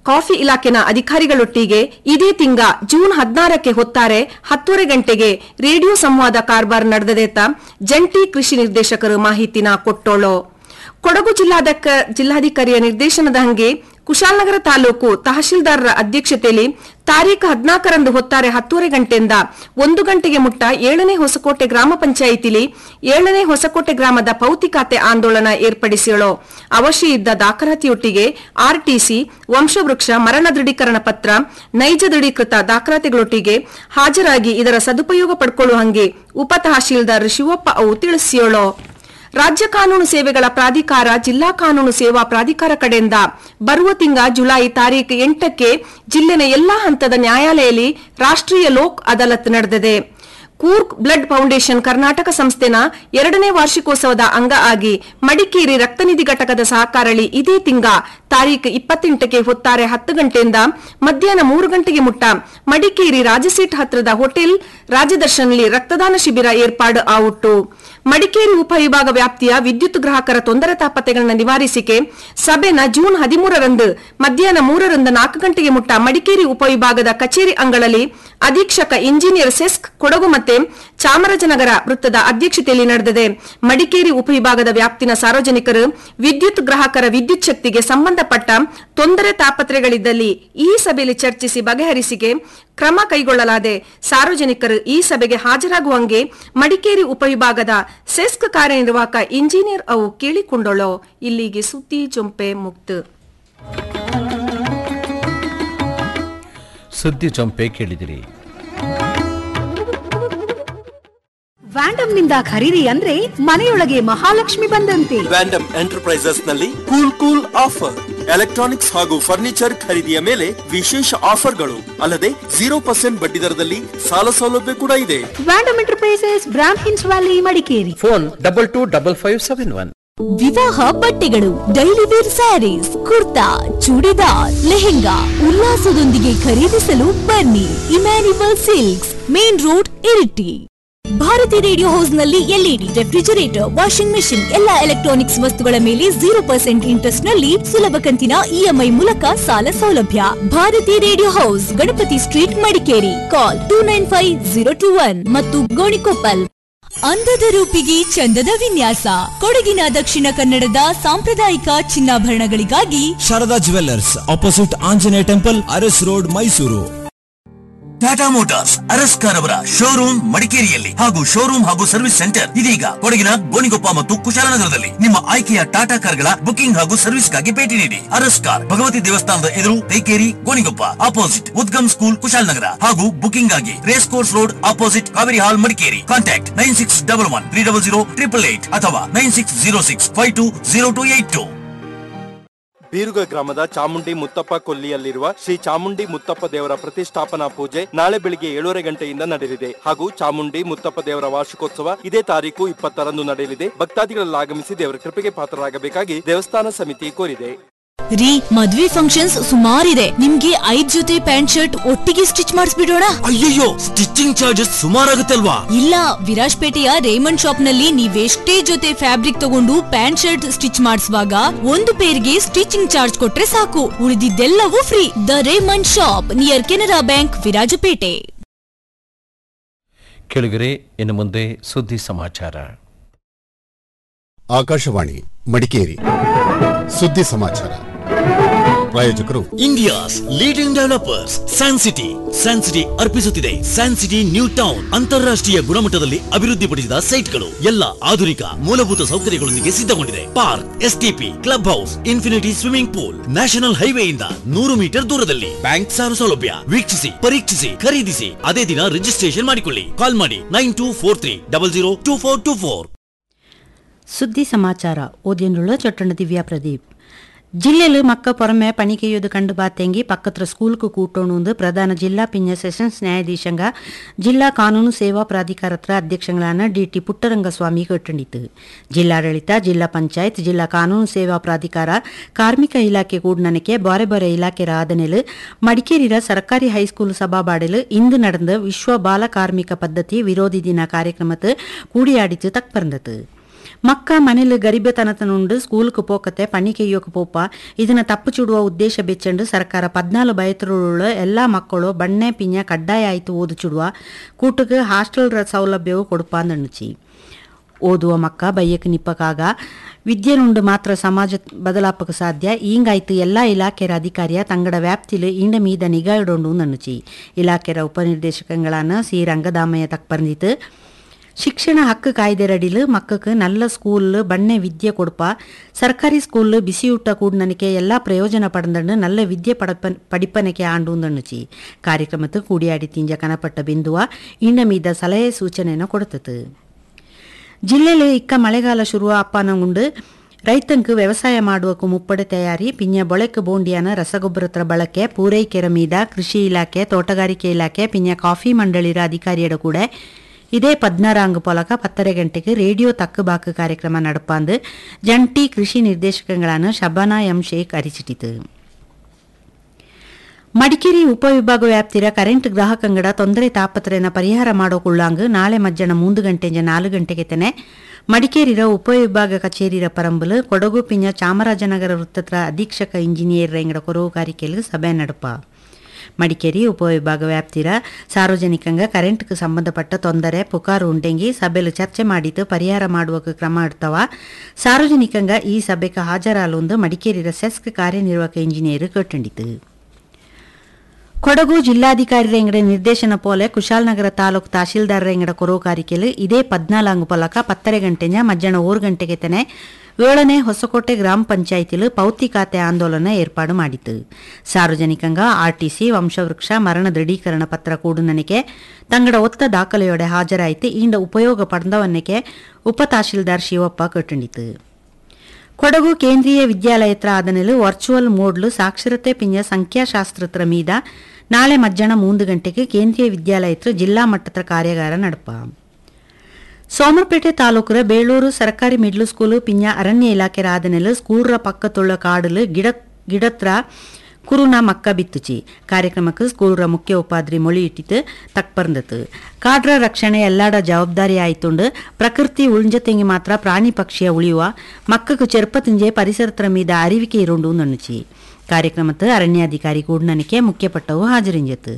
ಕಾಫಿ ಇಲಾಖೆನ ಅಧಿಕಾರಿಗಳೊಟ್ಟಿಗೆ ಇದೇ ತಿಂಗ ಜೂನ್ ಹದಿನಾರಕ್ಕೆ ಹೊತ್ತಾರೆ ಹತ್ತೂವರೆ ಗಂಟೆಗೆ ರೇಡಿಯೋ ಸಂವಾದ ಕಾರ್ಬಾರ್ ನಡೆದದೇತ ಜಂಟಿ ಕೃಷಿ ನಿರ್ದೇಶಕರು ಮಾಹಿತಿನ ಕೊಟ್ಟೋಳೋ ಕೊಡಗು ಜಿಲ್ಲಾಧಕ ಜಿಲ್ಲಾಧಿಕಾರಿಯ ನಿರ್ದೇಶನದ ಹಂಗೆ ಕುಶಾಲನಗರ ತಾಲೂಕು ತಹಶೀಲ್ದಾರರ ಅಧ್ಯಕ್ಷತೆಯಲ್ಲಿ ತಾರೀಖು ಹದಿನಾಲ್ಕರಂದು ಹೊತ್ತಾರೆ ಹತ್ತೂವರೆ ಗಂಟೆಯಿಂದ ಒಂದು ಗಂಟೆಗೆ ಮುಟ್ಟ ಏಳನೇ ಹೊಸಕೋಟೆ ಗ್ರಾಮ ಪಂಚಾಯಿತಿಲಿ ಏಳನೇ ಹೊಸಕೋಟೆ ಗ್ರಾಮದ ಪೌತಿ ಖಾತೆ ಆಂದೋಲನ ಏರ್ಪಡಿಸಿಯಳು ಅವಶ್ಯ ಇದ್ದ ದಾಖಲಾತಿಯೊಟ್ಟಿಗೆ ಆರ್ಟಿಸಿ ವಂಶವೃಕ್ಷ ಮರಣ ದೃಢೀಕರಣ ಪತ್ರ ನೈಜ ದೃಢೀಕೃತ ದಾಖಲಾತಿಗಳೊಟ್ಟಿಗೆ ಹಾಜರಾಗಿ ಇದರ ಸದುಪಯೋಗ ಪಡ್ಕೊಳ್ಳುವ ಹಂಗೆ ಉಪ ತಹಶೀಲ್ದಾರ್ ಶಿವಪ್ಪ ಅವು ತಿಳಿಸಿಯೋಳು ರಾಜ್ಯ ಕಾನೂನು ಸೇವೆಗಳ ಪ್ರಾಧಿಕಾರ ಜಿಲ್ಲಾ ಕಾನೂನು ಸೇವಾ ಪ್ರಾಧಿಕಾರ ಕಡೆಯಿಂದ ಬರುವ ತಿಂಗ ಜುಲೈ ತಾರೀಕು ಎಂಟಕ್ಕೆ ಜಿಲ್ಲೆನ ಎಲ್ಲಾ ಹಂತದ ನ್ಯಾಯಾಲಯದಲ್ಲಿ ರಾಷ್ಟ್ರೀಯ ಲೋಕ್ ಅದಾಲತ್ ನಡೆದಿದೆ ಕೂರ್ಗ್ ಬ್ಲಡ್ ಫೌಂಡೇಶನ್ ಕರ್ನಾಟಕ ಸಂಸ್ಥೆನ ಎರಡನೇ ವಾರ್ಷಿಕೋತ್ಸವದ ಅಂಗ ಆಗಿ ಮಡಿಕೇರಿ ರಕ್ತನಿಧಿ ಘಟಕದ ಸಹಕಾರಳಿ ಇದೇ ತಿಂಗ ತಾರೀಖು ಇಪ್ಪತ್ತೆಂಟಕ್ಕೆ ಹೊತ್ತಾರೆ ಹತ್ತು ಗಂಟೆಯಿಂದ ಮಧ್ಯಾಹ್ನ ಮೂರು ಗಂಟೆಗೆ ಮುಟ್ಟ ಮಡಿಕೇರಿ ರಾಜಸೀಟ್ ಹತ್ರದ ಹೋಟೆಲ್ ರಾಜದರ್ಶನ್ಲಿ ರಕ್ತದಾನ ಶಿಬಿರ ಏರ್ಪಾಡು ಆವುಟ್ಟು ಮಡಿಕೇರಿ ಉಪವಿಭಾಗ ವ್ಯಾಪ್ತಿಯ ವಿದ್ಯುತ್ ಗ್ರಾಹಕರ ತೊಂದರೆ ತಾಪತ್ರೆಗಳನ್ನು ನಿವಾರಿಸಿಕೆ ಸಭೆನ ಜೂನ್ ಹದಿಮೂರರಂದು ಮಧ್ಯಾಹ್ನ ಮೂರರಿಂದ ನಾಲ್ಕು ಗಂಟೆಗೆ ಮುಟ್ಟ ಮಡಿಕೇರಿ ಉಪವಿಭಾಗದ ಕಚೇರಿ ಅಂಗಳಲ್ಲಿ ಅಧೀಕ್ಷಕ ಇಂಜಿನಿಯರ್ ಸೆಸ್ಕ್ ಕೊಡಗು ಮತ್ತೆ ಚಾಮರಾಜನಗರ ವೃತ್ತದ ಅಧ್ಯಕ್ಷತೆಯಲ್ಲಿ ನಡೆದಿದೆ ಮಡಿಕೇರಿ ಉಪವಿಭಾಗದ ವ್ಯಾಪ್ತಿನ ಸಾರ್ವಜನಿಕರು ವಿದ್ಯುತ್ ಗ್ರಾಹಕರ ವಿದ್ಯುತ್ ಶಕ್ತಿಗೆ ಸಂಬಂಧಪಟ್ಟ ತೊಂದರೆ ತಾಪತ್ರೆಗಳಿದ್ದಲ್ಲಿ ಈ ಸಭೆಯಲ್ಲಿ ಚರ್ಚಿಸಿ ಬಗೆಹರಿಸಿಗೆ ಕ್ರಮ ಕೈಗೊಳ್ಳಲಾದೆ ಸಾರ್ವಜನಿಕರು ಈ ಸಭೆಗೆ ಹಾಜರಾಗುವಂಗೆ ಮಡಿಕೇರಿ ಉಪವಿಭಾಗದ ಸೆಸ್ಕ್ ಕಾರ್ಯನಿರ್ವಾಹಕ ಇಂಜಿನಿಯರ್ ಅವು ಕೇಳಿಕೊಂಡಳು ಇಲ್ಲಿಗೆ ಸುದ್ದಿ ಜೊಂಪೆ ಮುಕ್ತ ಸುದ್ದಿ ಜೊಂಪೆ ಕೇಳಿದಿರಿ ವ್ಯಾಂಡಮ್ ನಿಂದ ಖರೀದಿ ಅಂದ್ರೆ ಮನೆಯೊಳಗೆ ಮಹಾಲಕ್ಷ್ಮಿ ಬಂದಂತೆ ವ್ಯಾಂಡಮ್ ಎಂಟರ್ಪ್ರೈಸಸ್ ನಲ್ಲಿ ಕೂಲ್ ಕೂಲ್ ಆಫರ್ ಎಲೆಕ್ಟ್ರಾನಿಕ್ಸ್ ಹಾಗೂ ಫರ್ನಿಚರ್ ಖರೀದಿಯ ಮೇಲೆ ವಿಶೇಷ ಆಫರ್ಗಳು ಅಲ್ಲದೆ ಜೀರೋ ಪರ್ಸೆಂಟ್ ಬಡ್ಡಿ ದರದಲ್ಲಿ ಸಾಲ ಸೌಲಭ್ಯ ಕೂಡ ಇದೆ ವ್ಯಾಂಡಮ್ ಎಂಟರ್ಪ್ರೈಸಸ್ ಬ್ರಾಂಡ್ ಹಿನ್ಸ್ valley Madikeri phone double two double five seven one ವಿವಾಹ ಬಟ್ಟೆಗಳು daily wear sarees kurta churidar lehenga ಉಲ್ಲಾಸದೊಂದಿಗೆ ಖರೀದಿಸಲು ಬನ್ನಿ Immanuel silks main road Iritty Bharathi radio house ನಲ್ಲಿ ಎಲ್ಇಡಿ ರೆಫ್ರಿಜರೇಟರ್ ವಾಷಿಂಗ್ ಮೆಷಿನ್ ಎಲ್ಲಾ ಎಲೆಕ್ಟ್ರಾನಿಕ್ಸ್ ವಸ್ತುಗಳ ಮೇಲೆ ಜೀರೋ ಪರ್ಸೆಂಟ್ ಇಂಟ್ರೆಸ್ಟ್ ನಲ್ಲಿ ಸುಲಭ ಕಂತಿನ ಇಎಂಐ ಮೂಲಕ ಸಾಲ ಸೌಲಭ್ಯ Bharathi radio house Ganapathi street Madikeri call two nine five zero two one ಮತ್ತು ಗೋಣಿಕೊಪ್ಪಲ್ ಅಂದದ ರೂಪಿಗೆ ಚಂದದ ವಿನ್ಯಾಸ ಕೊಡಗಿನ ದಕ್ಷಿಣ ಕನ್ನಡದ ಸಾಂಪ್ರದಾಯಿಕ ಚಿನ್ನಾಭರಣಗಳಿಗಾಗಿ Sharada jewellers opposite Anjaneya temple Aras road Mysuru Tata motors Arascar ಅವರ ಶೋರೂಮ್ ಮಡಿಕೇರಿಯಲ್ಲಿ ಹಾಗೂ ಶೋರೂಮ್ ಹಾಗೂ ಸರ್ವಿಸ್ ಸೆಂಟರ್ ಇದೀಗ ಕೊಡಗಿನ ಗೋಣಿಗೊಪ್ಪ ಮತ್ತು ಕುಶಾಲನಗರದಲ್ಲಿ ನಿಮ್ಮ ಆಯ್ಕೆಯ ಟಾಟಾ ಕಾರ್ಗಳ ಬುಕಿಂಗ್ ಹಾಗೂ ಸರ್ವಿಸ್ಗಾಗಿ ಭೇಟಿ ನೀಡಿ ಅರಸ್ಕಾರ್ ಭಗವತಿ ದೇವಸ್ಥಾನದ ಎದುರು ತೈಕೇರಿ ಗೋಣಿಗೊಪ್ಪ ಆಪೋಸಿಟ್ ಉದ್ಗಮ್ ಸ್ಕೂಲ್ ಕುಶಾಲನಗರ ಹಾಗೂ ಬುಕಿಂಗ್ ಆಗಿ race course road opposite Kaveri hall Madikeri contact nine six double one three double zero triple eight ಅಥವಾ nine six zero six five two zero two eight two Beeruga ಗ್ರಾಮದ ಚಾಮುಂಡಿ ಮುತ್ತಪ್ಪ ಕೊಲ್ಲಿಯಲ್ಲಿರುವ ಶ್ರೀ ಚಾಮುಂಡಿ ಮುತ್ತಪ್ಪ ದೇವರ ಪ್ರತಿಷ್ಠಾಪನಾ ಪೂಜೆ ನಾಳೆ ಬೆಳಿಗ್ಗೆ ಏಳೂವರೆ ಗಂಟೆಯಿಂದ ನಡೆಯಲಿದೆ ಹಾಗೂ ಚಾಮುಂಡಿ ಮುತ್ತಪ್ಪ ದೇವರ ವಾರ್ಷಿಕೋತ್ಸವ ಇದೇ ತಾರೀಕು ಇಪ್ಪತ್ತರಂದು ನಡೆಯಲಿದೆ ಭಕ್ತಾದಿಗಳಲ್ಲಿ ಆಗಮಿಸಿ ದೇವರ ಕೃಪೆಗೆ ಪಾತ್ರರಾಗಬೇಕಾಗಿ ದೇವಸ್ಥಾನ ಸಮಿತಿ ಕೋರಿದೆ ರೀ ಮದ್ವೆ ಫಂಕ್ಷನ್ಸ್ ಸುಮಾರಿದೆ ನಿಮ್ಗೆ ಐದ್ ಜೊತೆ ಪ್ಯಾಂಟ್ ಶರ್ಟ್ ಒಟ್ಟಿಗೆ ಸ್ಟಿಚ್ ಮಾಡಿಸ್ಬಿಡೋಣ ಅಯ್ಯಯ್ಯೋ ಸ್ಟಿಚಿಂಗ್ ಚಾರ್ಜಸ್ ಸುಮಾರಾಗುತ್ತೆ ಅಲ್ವಾ ಇಲ್ಲ ವಿರಾಜ್ಪೇಟೆಯ ರೇಮಂಡ್ ಶಾಪ್ ನಲ್ಲಿ ನೀವೆಷ್ಟೇ ಜೊತೆ ಫ್ಯಾಬ್ರಿಕ್ ತಗೊಂಡು ಪ್ಯಾಂಟ್ ಶರ್ಟ್ ಸ್ಟಿಚ್ ಮಾಡಿಸುವಾಗ ಒಂದು ಪೇರ್ಗೆ ಸ್ಟಿಚಿಂಗ್ ಚಾರ್ಜ್ ಕೊಟ್ರೆ ಸಾಕು ಉಳಿದಿದ್ದೆಲ್ಲವೂ free the Raymond shop near Canara bank Virajpet ಕೆಳಗರೆ ಇನ್ನು ಮುಂದೆ ಸುದ್ದಿ ಸಮಾಚಾರ ಆಕಾಶವಾಣಿ ಮಡಿಕೇರಿ ಸುದ್ದಿ ಸಮಾಚಾರ ಪ್ರಾಯೋಜಕರು India's leading developers San city San city ಅರ್ಪಿಸುತ್ತಿದೆ ಸ್ಯಾನ್ ಸಿಟಿ ನ್ಯೂ ಟೌನ್ ಅಂತಾರಾಷ್ಟ್ರೀಯ ಗುಣಮಟ್ಟದಲ್ಲಿ ಅಭಿವೃದ್ಧಿಪಡಿಸಿದ ಸೈಟ್ಗಳು ಎಲ್ಲ ಆಧುನಿಕ ಮೂಲಭೂತ ಸೌಕರ್ಯಗಳೊಂದಿಗೆ ಸಿದ್ಧಗೊಂಡಿದೆ park STP club house infinity swimming pool national ಹೈವೇಯಿಂದ ನೂರು ಮೀಟರ್ ದೂರದಲ್ಲಿ ಬ್ಯಾಂಕ್ ಸಾಲ ಸೌಲಭ್ಯ ವೀಕ್ಷಿಸಿ ಪರೀಕ್ಷಿಸಿ ಖರೀದಿಸಿ ಅದೇ ದಿನ ರಿಜಿಸ್ಟ್ರೇಷನ್ ಮಾಡಿಕೊಳ್ಳಿ ಕಾಲ್ ಮಾಡಿ nine two four three double zero two four two four ಸುದ್ದಿ ಸಮಾಚಾರ ಓದಿಯನ್ನುಳ್ಳ ಚೊಟ್ಟಣ ದಿವ್ಯಾ ಪ್ರದೀಪ್ ಜಿಲ್ಲೆಯಲ್ಲಿ ಮಕ್ಕ ಪೊರಮೆ ಪಣಿಕೆಯೋದು ಕಂಡು ಬಾತೆಂಗಿ ಪಕ್ಕತ್ರ ಸ್ಕೂಲ್ಕು ಕೂಟೋಣುಂದು ಪ್ರಧಾನ ಜಿಲ್ಲಾ ಪಿಂಜ ಸೆಷನ್ಸ್ ನ್ಯಾಯಾಧೀಶಂಗ ಜಿಲ್ಲಾ ಕಾನೂನು ಸೇವಾ ಪ್ರಾಧಿಕಾರತ್ರ ಅಧ್ಯಕ್ಷಗಳಾன ಡಿಟಿ ಪುಟ್ಟರಂಗಸ್ವಾಮಿ ಕೇಟ್ಟಣಿತು ಜಿಲ್ಲಾಡಳಿತ ಜಿಲ್ಲಾ ಪಂಚಾಯತ್ ಜಿಲ್ಲಾ ಕಾನೂನು ಸೇವಾ ಪ್ರಾಧಿಕಾರ ಕಾರ್ಮಿಕ ಇಲಾಖೆ ಕೂಡ್ನನಕ್ಕೆ ಬಾರೆ ಬಾರೆ ಇಲಾಖೆ ಆದನೆಲು ಮಡಿಕೇರಿಯ ಸರ್ಕಾರಿ ಹೈಸ್ಕೂಲ್ ಸಭಾಬಾಡಲು ಇಂದು நடந்த ವಿಶ್ವ ಬಾಲ ಕಾರ್ಮಿಕ ಪದ್ಧತಿ ವಿರೋಧಿ ದಿನ ಕಾರ್ಯಕ್ರಮத்து கூடியாடித்து தக்பர்ந்தது ಮಕ್ಕ ಮನೇಲಿ ಗರಿಬೆತನತನುಂಡು ಸ್ಕೂಲ್ക്ക് പോക്കത്തെ പണിക്കെയ്യൊക്കെ പോപ്പ ഇതിനെ തപ്പിച്ചുടുವ ಉದ್ದೇಶ ಬೆಚ್ಚಂಡು ಸರ್ಕಾರ ಪದ್ನಾಲು ಬಯತರುಳ್ಳ ಎಲ್ಲಾ ಮಕ್ಕಳು ಬಣ್ಣೆ ಪಿಂಜ ಕಡ್ಡಾಯ ಆಯ್ತು ಓದಿಚುಡುವ ಕೂಟಕ್ಕೆ ಹಾಸ್ಟೆಲ್ ರ ಸೌಲಭ್ಯವು ಕೊಡುಪಾಂದಣ್ಣುಚಿ ಓದುವ ಮಕ್ಕ ಬಯ್ಯಕ್ಕೆ ನಿಪ್ಪಕಾಗ ವಿದ್ಯೆನುಂಡು ಮಾತ್ರ ಸಮಾಜ ಬದಲಾಪಕ ಸಾಧ್ಯ ಈಂಗಾಯ್ತು ಎಲ್ಲಾ ಇಲಾಖೆರ ಅಧಿಕಾರಿಯ ತಂಗಡ ವ್ಯಾಪ್ತಿಲು ಇಂಡ ಮೀದ ನಿಗಾ ಇಡೋಂಡು ನಣ್ಣುಚಿ ಇಲಾಖೆರ ಉಪನಿರ್ದೇಶಕಗಳಾன ಸಿ ರಂಗದಾಮಯ್ಯ ತಕ್ ಪರ್ಂದಿತ್ತು ಶಿಕ್ಷಣ ಹಕ್ಕು ಕಾಯ್ದೆರಡಿಲು ಮಕ್ಕಕ್ಕೆ நல்ல ಸ್ಕೂಲ್ ಬಣ್ಣೆ ವಿದ್ಯೆ ಕೊಡುಪ ಸರ್ಕಾರಿ ಸ್ಕೂಲ್ ಬಿಸಿಯೂಟ ಕೂಡ್ನನಿಕೆ ಎಲ್ಲಾ ಪ್ರಯೋಜನ ಪಡೆದಂಡು நல்ல ವಿದ್ಯೆ ಪಡಪ ಪಡಿಪನಕೆ ಆಂಡುಂದಣ್ಣುಚಿ ಕಾರ್ಯಕ್ರಮತ್ತು ಕೂಡಿಯಾಡಿ ತಿಂಜ ಕನಪಟ್ಟ ಬಿಂದುವ ಇಂಡ ಮೀದ ಸಲಹೆ ಸೂಚನೆಯನ್ನು ಕೊಡುತ್ತದೆ ಜಿಲ್ಲೆಯಲ್ಲಿ ಇಕ್ಕ ಮಳೆಗಾಲ ಶುರುವ ಅಪ್ಪನಗುಂಡು ರೈತಂಕು ವ್ಯವಸಾಯ ಮಾಡುವಕ್ಕೂ ಮುಪ್ಪಡೆ ತಯಾರಿ ಪಿಂಜ ಬೊಳೆಕ್ ಬೋಂಡಿಯನ ರಸಗೊಬ್ಬರತ್ರ ಬಳಕೆ ಪೂರೈಕೆರ ಮೀದ ಕೃಷಿ ಇಲಾಖೆ ತೋಟಗಾರಿಕೆ ಇಲಾಖೆ ಪಿಂಜ ಕಾಫಿ ಮಂಡಳಿರ ಅಧಿಕಾರಿಯಡ ಕೂಡ ಇದೇ ಪದ್ನಾರಾಂಗ್ ಪೊಲಕ ಪತ್ತರೆ ಗಂಟೆಗೆ ರೇಡಿಯೋ ತಕ್ಕು ಬಾಕು ಕಾರ್ಯಕ್ರಮ ನಡಪಾಂದು ಜಂಟಿ ಕೃಷಿ ನಿರ್ದೇಶಕಗಳಾன ಶಬಾನಾ ಎಂ ಶೇಖ್ ಅರಿಚಿಟಿತು ಮಡಿಕೇರಿ ಉಪವಿಭಾಗ ವ್ಯಾಪ್ತಿರ ಕರೆಂಟ್ ಗ್ರಾಹಕಂಗಡ ತೊಂದರೆ ತಾಪತ್ರೆನ ಪರಿಹಾರ ಮಾಡೋಕೊಳ್ಳಾಂಗ್ ನಾಳೆ ಮಧ್ಯಾಹ್ನ ಮೂಂದು ಗಂಟೆಂಜ ನಾಲು ಗಂಟೆಗೆ ತೆನೆ ಮಡಿಕೇರಿರ ಉಪವಿಭಾಗ ಕಚೇರಿರ ಪರಂಬಲು ಕೊಡಗು ಪಿಂಜ ಚಾಮರಾಜನಗರ ವೃತ್ತತ್ರ ಅಧೀಕ್ಷಕ ಇಂಜಿನಿಯರ್ ರೆಂಗಡ ಕೊರವುಗಾರಿಕೆಯಲ್ಲಿ ಸಭೆ ನಡಪ ಮಡಿಕೇರಿ ಉಪವಿಭಾಗ ವ್ಯಾಪ್ತಿರ ಸಾರ್ವಜನಿಕಂಗ ಕರೆಂಟ್ಗೆ ಸಂಬಂಧಪಟ್ಟ ತೊಂದರೆ ಪುಕಾರು ಉಂಡೆಂಗಿ ಸಭೆಲು ಚರ್ಚೆ ಮಾಡಿದ್ದು ಪರಿಹಾರ ಮಾಡುವಕ್ಕೆ ಕ್ರಮ ಇಡ್ತವ ಸಾರ್ವಜನಿಕಂಗ ಈ ಸಭೆಗೆ ಹಾಜರಾಲೊಂದು ಮಡಿಕೇರಿರ ಸೆಸ್ಕ್ ಕಾರ್ಯನಿರ್ವಾಹಕ ಇಂಜಿನಿಯರ್ ಕಟ್ಟಂಡಿತು ಕೊಡಗು ಜಿಲ್ಲಾಧಿಕಾರಿ ರೆಂಗಡ ನಿರ್ದೇಶನ ಪೋಲೆ ಕುಶಾಲನಗರ ತಾಲೂಕು ತಹಶೀಲ್ದಾರ್ ರೆಂಗಡ ಕೊರೋಕಾರಿಕೆಲು ಇದೇ ಪದ್ನಾಲಾಂಗು ಪಲಕ ಪತ್ತರೆ ಗಂಟೆಂಜ ಮಧ್ಯಾಹ್ನ ಓರು ಗಂಟೆಗೆ ತೆನೆ ಏಳನೇ ಹೊಸಕೋಟೆ ಗ್ರಾಮ ಪಂಚಾಯಿತಿಲು ಪೌತಿ ಖಾತೆ ಆಂದೋಲನ ಏರ್ಪಾಡು ಮಾಡಿತು ಸಾರ್ವಜನಿಕಂಗ ಆರ್ಟಿಸಿ ವಂಶವೃಕ್ಷ ಮರಣ ದೃಢೀಕರಣ ಪತ್ರ ಕೂಡುನನಿಕೆ ತಂಗಡ ಒತ್ತ ದಾಖಲೆಯೊಡೆ ಹಾಜರಾಯಿತು ಇಂಡ ಉಪಯೋಗ ಪಡೆದವನ್ನಕ್ಕೆ ಉಪ ತಹಶೀಲ್ದಾರ್ ಶಿವಪ್ಪ ಕಟ್ಟಂಡಿತು ಕೊಡಗು ಕೇಂದ್ರೀಯ ವಿದ್ಯಾಲಯತ್ರ ಆದನೆಲು ವರ್ಚುವಲ್ ಮೋಡ್ಲು ಸಾಕ್ಷರತೆ ಪಿಂಜ ಸಂಖ್ಯಾಶಾಸ್ತ್ರತ್ರ ಮೀದ ನಾಳೆ ಮಧ್ಯಾಹ್ನ ಮೂಂದು ಗಂಟೆಗೆ ಕೇಂದ್ರೀಯ ವಿದ್ಯಾಲಯತ್ರ ಜಿಲ್ಲಾ ಮಟ್ಟದ ಕಾರ್ಯಾಗಾರ ನಡಪ ಸೋಮಪೇಟೆ ತಾಲೂಕರ ಬೇಳೂರು ಸರ್ಕಾರಿ ಮಿಡ್ಲ್ ಸ್ಕೂಲು ಪಿಂಜ ಅರಣ್ಯ ಇಲಾಖೆ ಆದನೆಲು ಸ್ಕೂಲ್ರ ಪಕ್ಕತುಳ್ಳ ಕಾಡಲು ಗಿಡ ಗಿಡತ್ರ ಕುರುನ ಮಕ್ಕ ಬಿತ್ತುಚಿ ಕಾರ್ಯಕ್ರಮಕ್ಕೆ ಸ್ಕೂಲ್ರ ಮುಖ್ಯ ಉಪಾಧ್ರಿ ಮೊಳಿ ಇಟ್ಟಿತು ತಕ್ಪರ್ಂದತು ಕಾಡ್ರ ರಕ್ಷಣೆ ಎಲ್ಲಾಡ ಜವಾಬ್ದಾರಿ ಆಯ್ತುಂಡು ಪ್ರಕೃತಿ ಉಳ್ಂಜತೆಂಗಿ ಮಾತ್ರ ಪ್ರಾಣಿ ಪಕ್ಷಿಯ ಉಳಿಯುವ ಮಕ್ಕకు ಚೆರ್ಪತಿಂಜೆ ಪರಿಸರತ್ರ ಮೀದ ಅರಿವಿಕೆ ಇರುಂಡು ನಣ್ಣುಚಿ ಕಾರ್ಯಕ್ರಮತ್ತು ಅರಣ್ಯಾಧಿಕಾರಿ ಕೂಡ್ನನಿಕೆ ಮುಖ್ಯಪಟ್ಟವು ಹಾಜರಿಂಜತು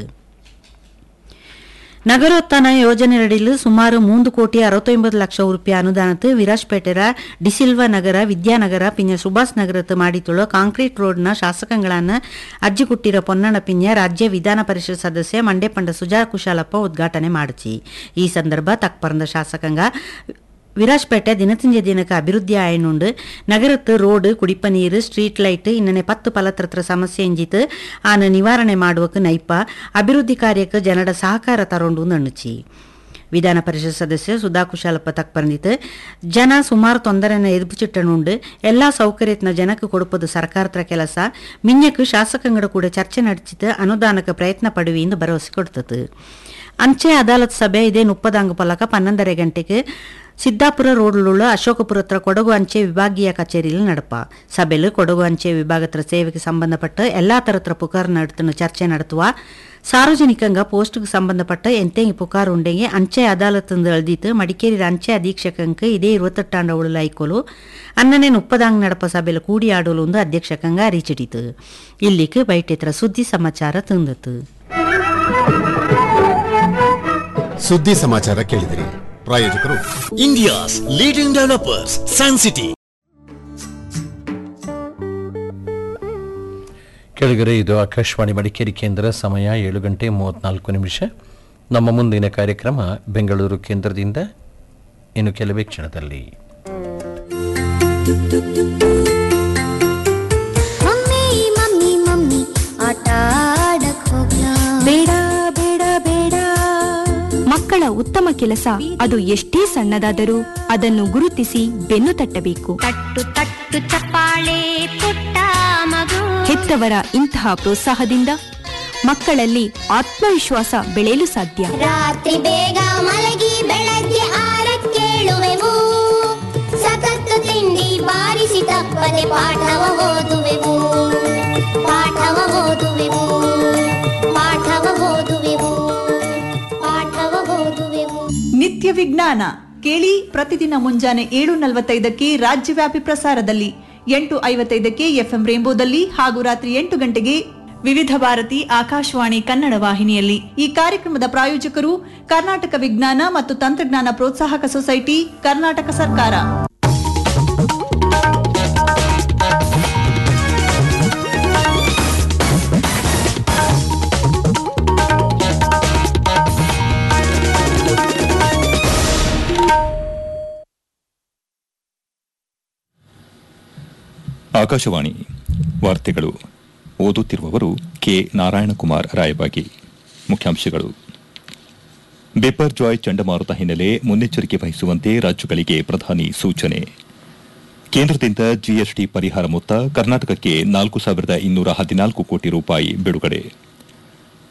ನಗರೋತ್ಥಾನ ಯೋಜನೆಯಡಿಲು ಸುಮಾರು ಮೂಂದು ಕೋಟಿ ಅರವತ್ತೊಂಬತ್ತು ಲಕ್ಷ ರೂಪಾಯಿ ಅನುದಾನತ್ತು ವಿರಾಜ್ಪೇಟೆರ ಡಿಸಿಲ್ವ ನಗರ ವಿದ್ಯಾನಗರ ಪಿಂಜ ಸುಭಾಸ್ ನಗರತ್ತು ಮಾಡಿತುಳ್ಳ ಕಾಂಕ್ರೀಟ್ ರೋಡ್ನ ಶಾಸಕಗಳನ್ನ ಅಜ್ಜಿ ಕುಟ್ಟಿರ ಪೊನ್ನಣ ಪಿಂಜ ರಾಜ್ಯ ವಿಧಾನ ಪರಿಷತ್ ಸದಸ್ಯ ಮಂಡ್ಯಪಂಡ ಸುಜಾ ಕುಶಾಲಪ್ಪ ಉದ್ಘಾಟನೆ ಮಾಡಿಸಿ ಈ ಸಂದರ್ಭ ತಕ್ಪರಂದ ಶಾಸಕಂಗ ವಿರಾಜ್ಪೇಟೆ ದಿನತಿಂಜ ದಿನಕ್ಕೆ ಅಭಿವೃದ್ಧಿ ಆಯನುಂಡು ನಗರತ್ತು ರೋಡ್ ಕುಡಿಪ ನೀರು ಸ್ಟ್ರೀಟ್ ಲೈಟ್ ಇನ್ನನೆ ಪತ್ತು ಪಲತ್ರತ್ರ ಸಮಸ್ಯೆ ಎಂಜಿತು ಆನ ನಿವಾರಣೆ ಮಾಡುವಕ್ಕೆ ನೈಪ ಅಭಿವೃದ್ಧಿ ಕಾರ್ಯಕ್ಕೆ ಜನರ ಸಹಕಾರ ತರೋಂಡು ನಣ್ಣುಚಿ ವಿಧಾನ ಪರಿಷತ್ ಸದಸ್ಯ ಸುಧಾ ಕುಶಾಲಪ್ಪ ತಕ್ ಬಂದಿತ್ತು ಜನ ಸುಮಾರು ತೊಂದರೆನ ಎದುಪುಚಿಟ್ಟನುಂಡು ಎಲ್ಲಾ ಸೌಕರ್ಯತ್ನ ಜನಕ್ಕೆ ಕೊಡುಪದು ಸರ್ಕಾರತ್ರ ಕೆಲಸ ಮಿಂಜಕ್ಕೆ ಶಾಸಕಂಗಡ ಕೂಡ ಚರ್ಚೆ ನಡೆಸಿತು ಅನುದಾನಕ್ಕೆ ಪ್ರಯತ್ನ ಪಡುವಿ ಎಂದು ಭರವಸೆ ಕೊಡ್ತತು ಅಂಚೆ ಅದಾಲತ್ ಸಭೆ ಇದೇ ಮುಪ್ಪದಾಂಗ ಪಲಕ ಪನ್ನೊಂದரை ಗಂಟೆಗೆ ಸಿದ್ದಾಪುರ ರೋಡ್ಲುಳ್ಳ ಅಶೋಕಪುರತ್ರ ಕೊಡಗು ಅಂಚೆ ವಿಭಾಗೀಯ ಕಚೇರಿಯಲ್ಲಿ ನಡಪ ಸಭೆಲು ಕೊಡಗು ಅಂಚೆ ವಿಭಾಗತ್ರ ಸೇವೆಗೆ ಸಂಬಂಧಪಟ್ಟ ಎಲ್ಲಾ ತರತ್ರ ಪುಕಾರ್ ನಡತನು ಚರ್ಚೆ ನಡೆಸುವ ಸಾರ್ವಜನಿಕಂಗ ಪೋಸ್ಟ್ಗೆ ಸಂಬಂಧಪಟ್ಟ ಎಂತೆಂಗಿ ಪುಕಾರ್ ಉಂಡೆಂಗೆ ಅಂಚೆ ಅದಾಲತ್ ಎಳ್ದಿತ್ತು ಮಡಿಕೇರಿ ಅಂಚೆ ಅಧೀಕ್ಷಕಂಕ ಇದೇ ಇರುವತ್ತೆಟ್ಟಾಂಡ ಉಳ್ಳ ಐಕೋಲು ಅನ್ನನೆ ಮುಪ್ಪದಾಂಗ್ ನಡಪ ಸಭೆಲು ಕೂಡಿ ಆಡೋಲು ಒಂದು ಅಧ್ಯಕ್ಷಕಂಗ ಅರಿಚಿಡಿತು ಇಲ್ಲಿಗೆ ಬೈಟೆತ್ರ ಸುದ್ದಿ ಸಮಾಚಾರ ತಂದತು ಸುದ್ದಿ ಸಮಾಚಾರ ಕೇಳಿದಿರಿ ಪ್ರಾಯೋಜಕರು India's leading developers San city ಕೆಳಗರೆ ಇದು ಆಕಾಶವಾಣಿ ಮಡಿಕೇರಿ ಕೇಂದ್ರ ಸಮಯ ಏಳು ಗಂಟೆ ಮೂವತ್ನಾಲ್ಕು ನಿಮಿಷ ನಮ್ಮ ಮುಂದಿನ ಕಾರ್ಯಕ್ರಮ ಬೆಂಗಳೂರು ಕೇಂದ್ರದಿಂದ ಇನ್ನು ಕೆಲವೇ ಕ್ಷಣದಲ್ಲಿ ಮಮ್ಮಿ ಮಮ್ಮಿ ಮಮ್ಮಿ ಆಟ ಆಡಕ್ ಹೋಗ್ಲಾ ಬೇಡ ಬೇಡ ಬೇಡ ಮಕ್ಕಳ ಉತ್ತಮ ಕೆಲಸ ಅದು ಎಷ್ಟೇ ಸಣ್ಣದಾದರೂ ಅದನ್ನು ಗುರುತಿಸಿ ಬೆನ್ನು ತಟ್ಟಬೇಕು ತಟ್ಟು ತಟ್ಟು ಚಪ್ಪಾಳೆ ಪುಟ್ಟ ಮಗು ಹೆತ್ತವರ ಇಂತಹ ಪ್ರೋತ್ಸಾಹದಿಂದ ಮಕ್ಕಳಲ್ಲಿ ಆತ್ಮವಿಶ್ವಾಸ ಬೆಳೆಯಲು ಸಾಧ್ಯ ರಾತ್ರಿ ಬೇಗ ಮಲಗಿ ಬೆಳಗ್ಗೆ ಆರಕ್ಕೇಳುವೆವು ಸತತ ತಿಂಡಿ ಬಾರಿಸಿ ತಪ್ಪದೆ ಪಾಠವ ಓದುವೆವು ಪಾಠವ ಓದುವೆವು ಪಾಠವ ಓದುವೆವು ಪಾಠವ ಓದುವೆವು ನಿತ್ಯ ವಿಜ್ಞಾನ ಕೇಳಿ ಪ್ರತಿದಿನ ಮುಂಜಾನೆ ಏಳು ನಲವತ್ತೈದಕ್ಕೆ ರಾಜ್ಯವ್ಯಾಪಿ ಪ್ರಸಾರದಲ್ಲಿ ಎಂಟು ಐವತ್ತೈದಕ್ಕೆ ಎಫ್ಎಂ ರೇಂಬೋದಲ್ಲಿ ಹಾಗೂ ರಾತ್ರಿ ಎಂಟು ಗಂಟೆಗೆ ವಿವಿಧ ಭಾರತಿ ಆಕಾಶವಾಣಿ ಕನ್ನಡ ವಾಹಿನಿಯಲ್ಲಿ ಈ ಕಾರ್ಯಕ್ರಮದ ಪ್ರಾಯೋಜಕರು ಕರ್ನಾಟಕ ವಿಜ್ಞಾನ ಮತ್ತು ತಂತ್ರಜ್ಞಾನ ಪ್ರೋತ್ಸಾಹಕ ಸೊಸೈಟಿ ಕರ್ನಾಟಕ ಸರ್ಕಾರ ಆಕಾಶವಾಣಿ ವಾರ್ತೆಗಳು ಓದುತ್ತಿರುವವರು ಕೆ ನಾರಾಯಣಕುಮಾರ್ ರಾಯಬಾಗಿ ಮುಖ್ಯಾಂಶಗಳು ಬೆಪರ್ ಜಾಯ್ ಚಂಡಮಾರುತ ಹಿನ್ನೆಲೆ ಮುನ್ನೆಚ್ಚರಿಕೆ ವಹಿಸುವಂತೆ ರಾಜ್ಯಗಳಿಗೆ ಪ್ರಧಾನಿ ಸೂಚನೆ ಕೇಂದ್ರದಿಂದ ಜಿಎಸ್ಟಿ ಪರಿಹಾರ ಮೊತ್ತ ಕರ್ನಾಟಕಕ್ಕೆ ನಾಲ್ಕು ಸಾವಿರದ ಇನ್ನೂರ ಹದಿನಾಲ್ಕು ಕೋಟಿ ರೂಪಾಯಿ ಬಿಡುಗಡೆ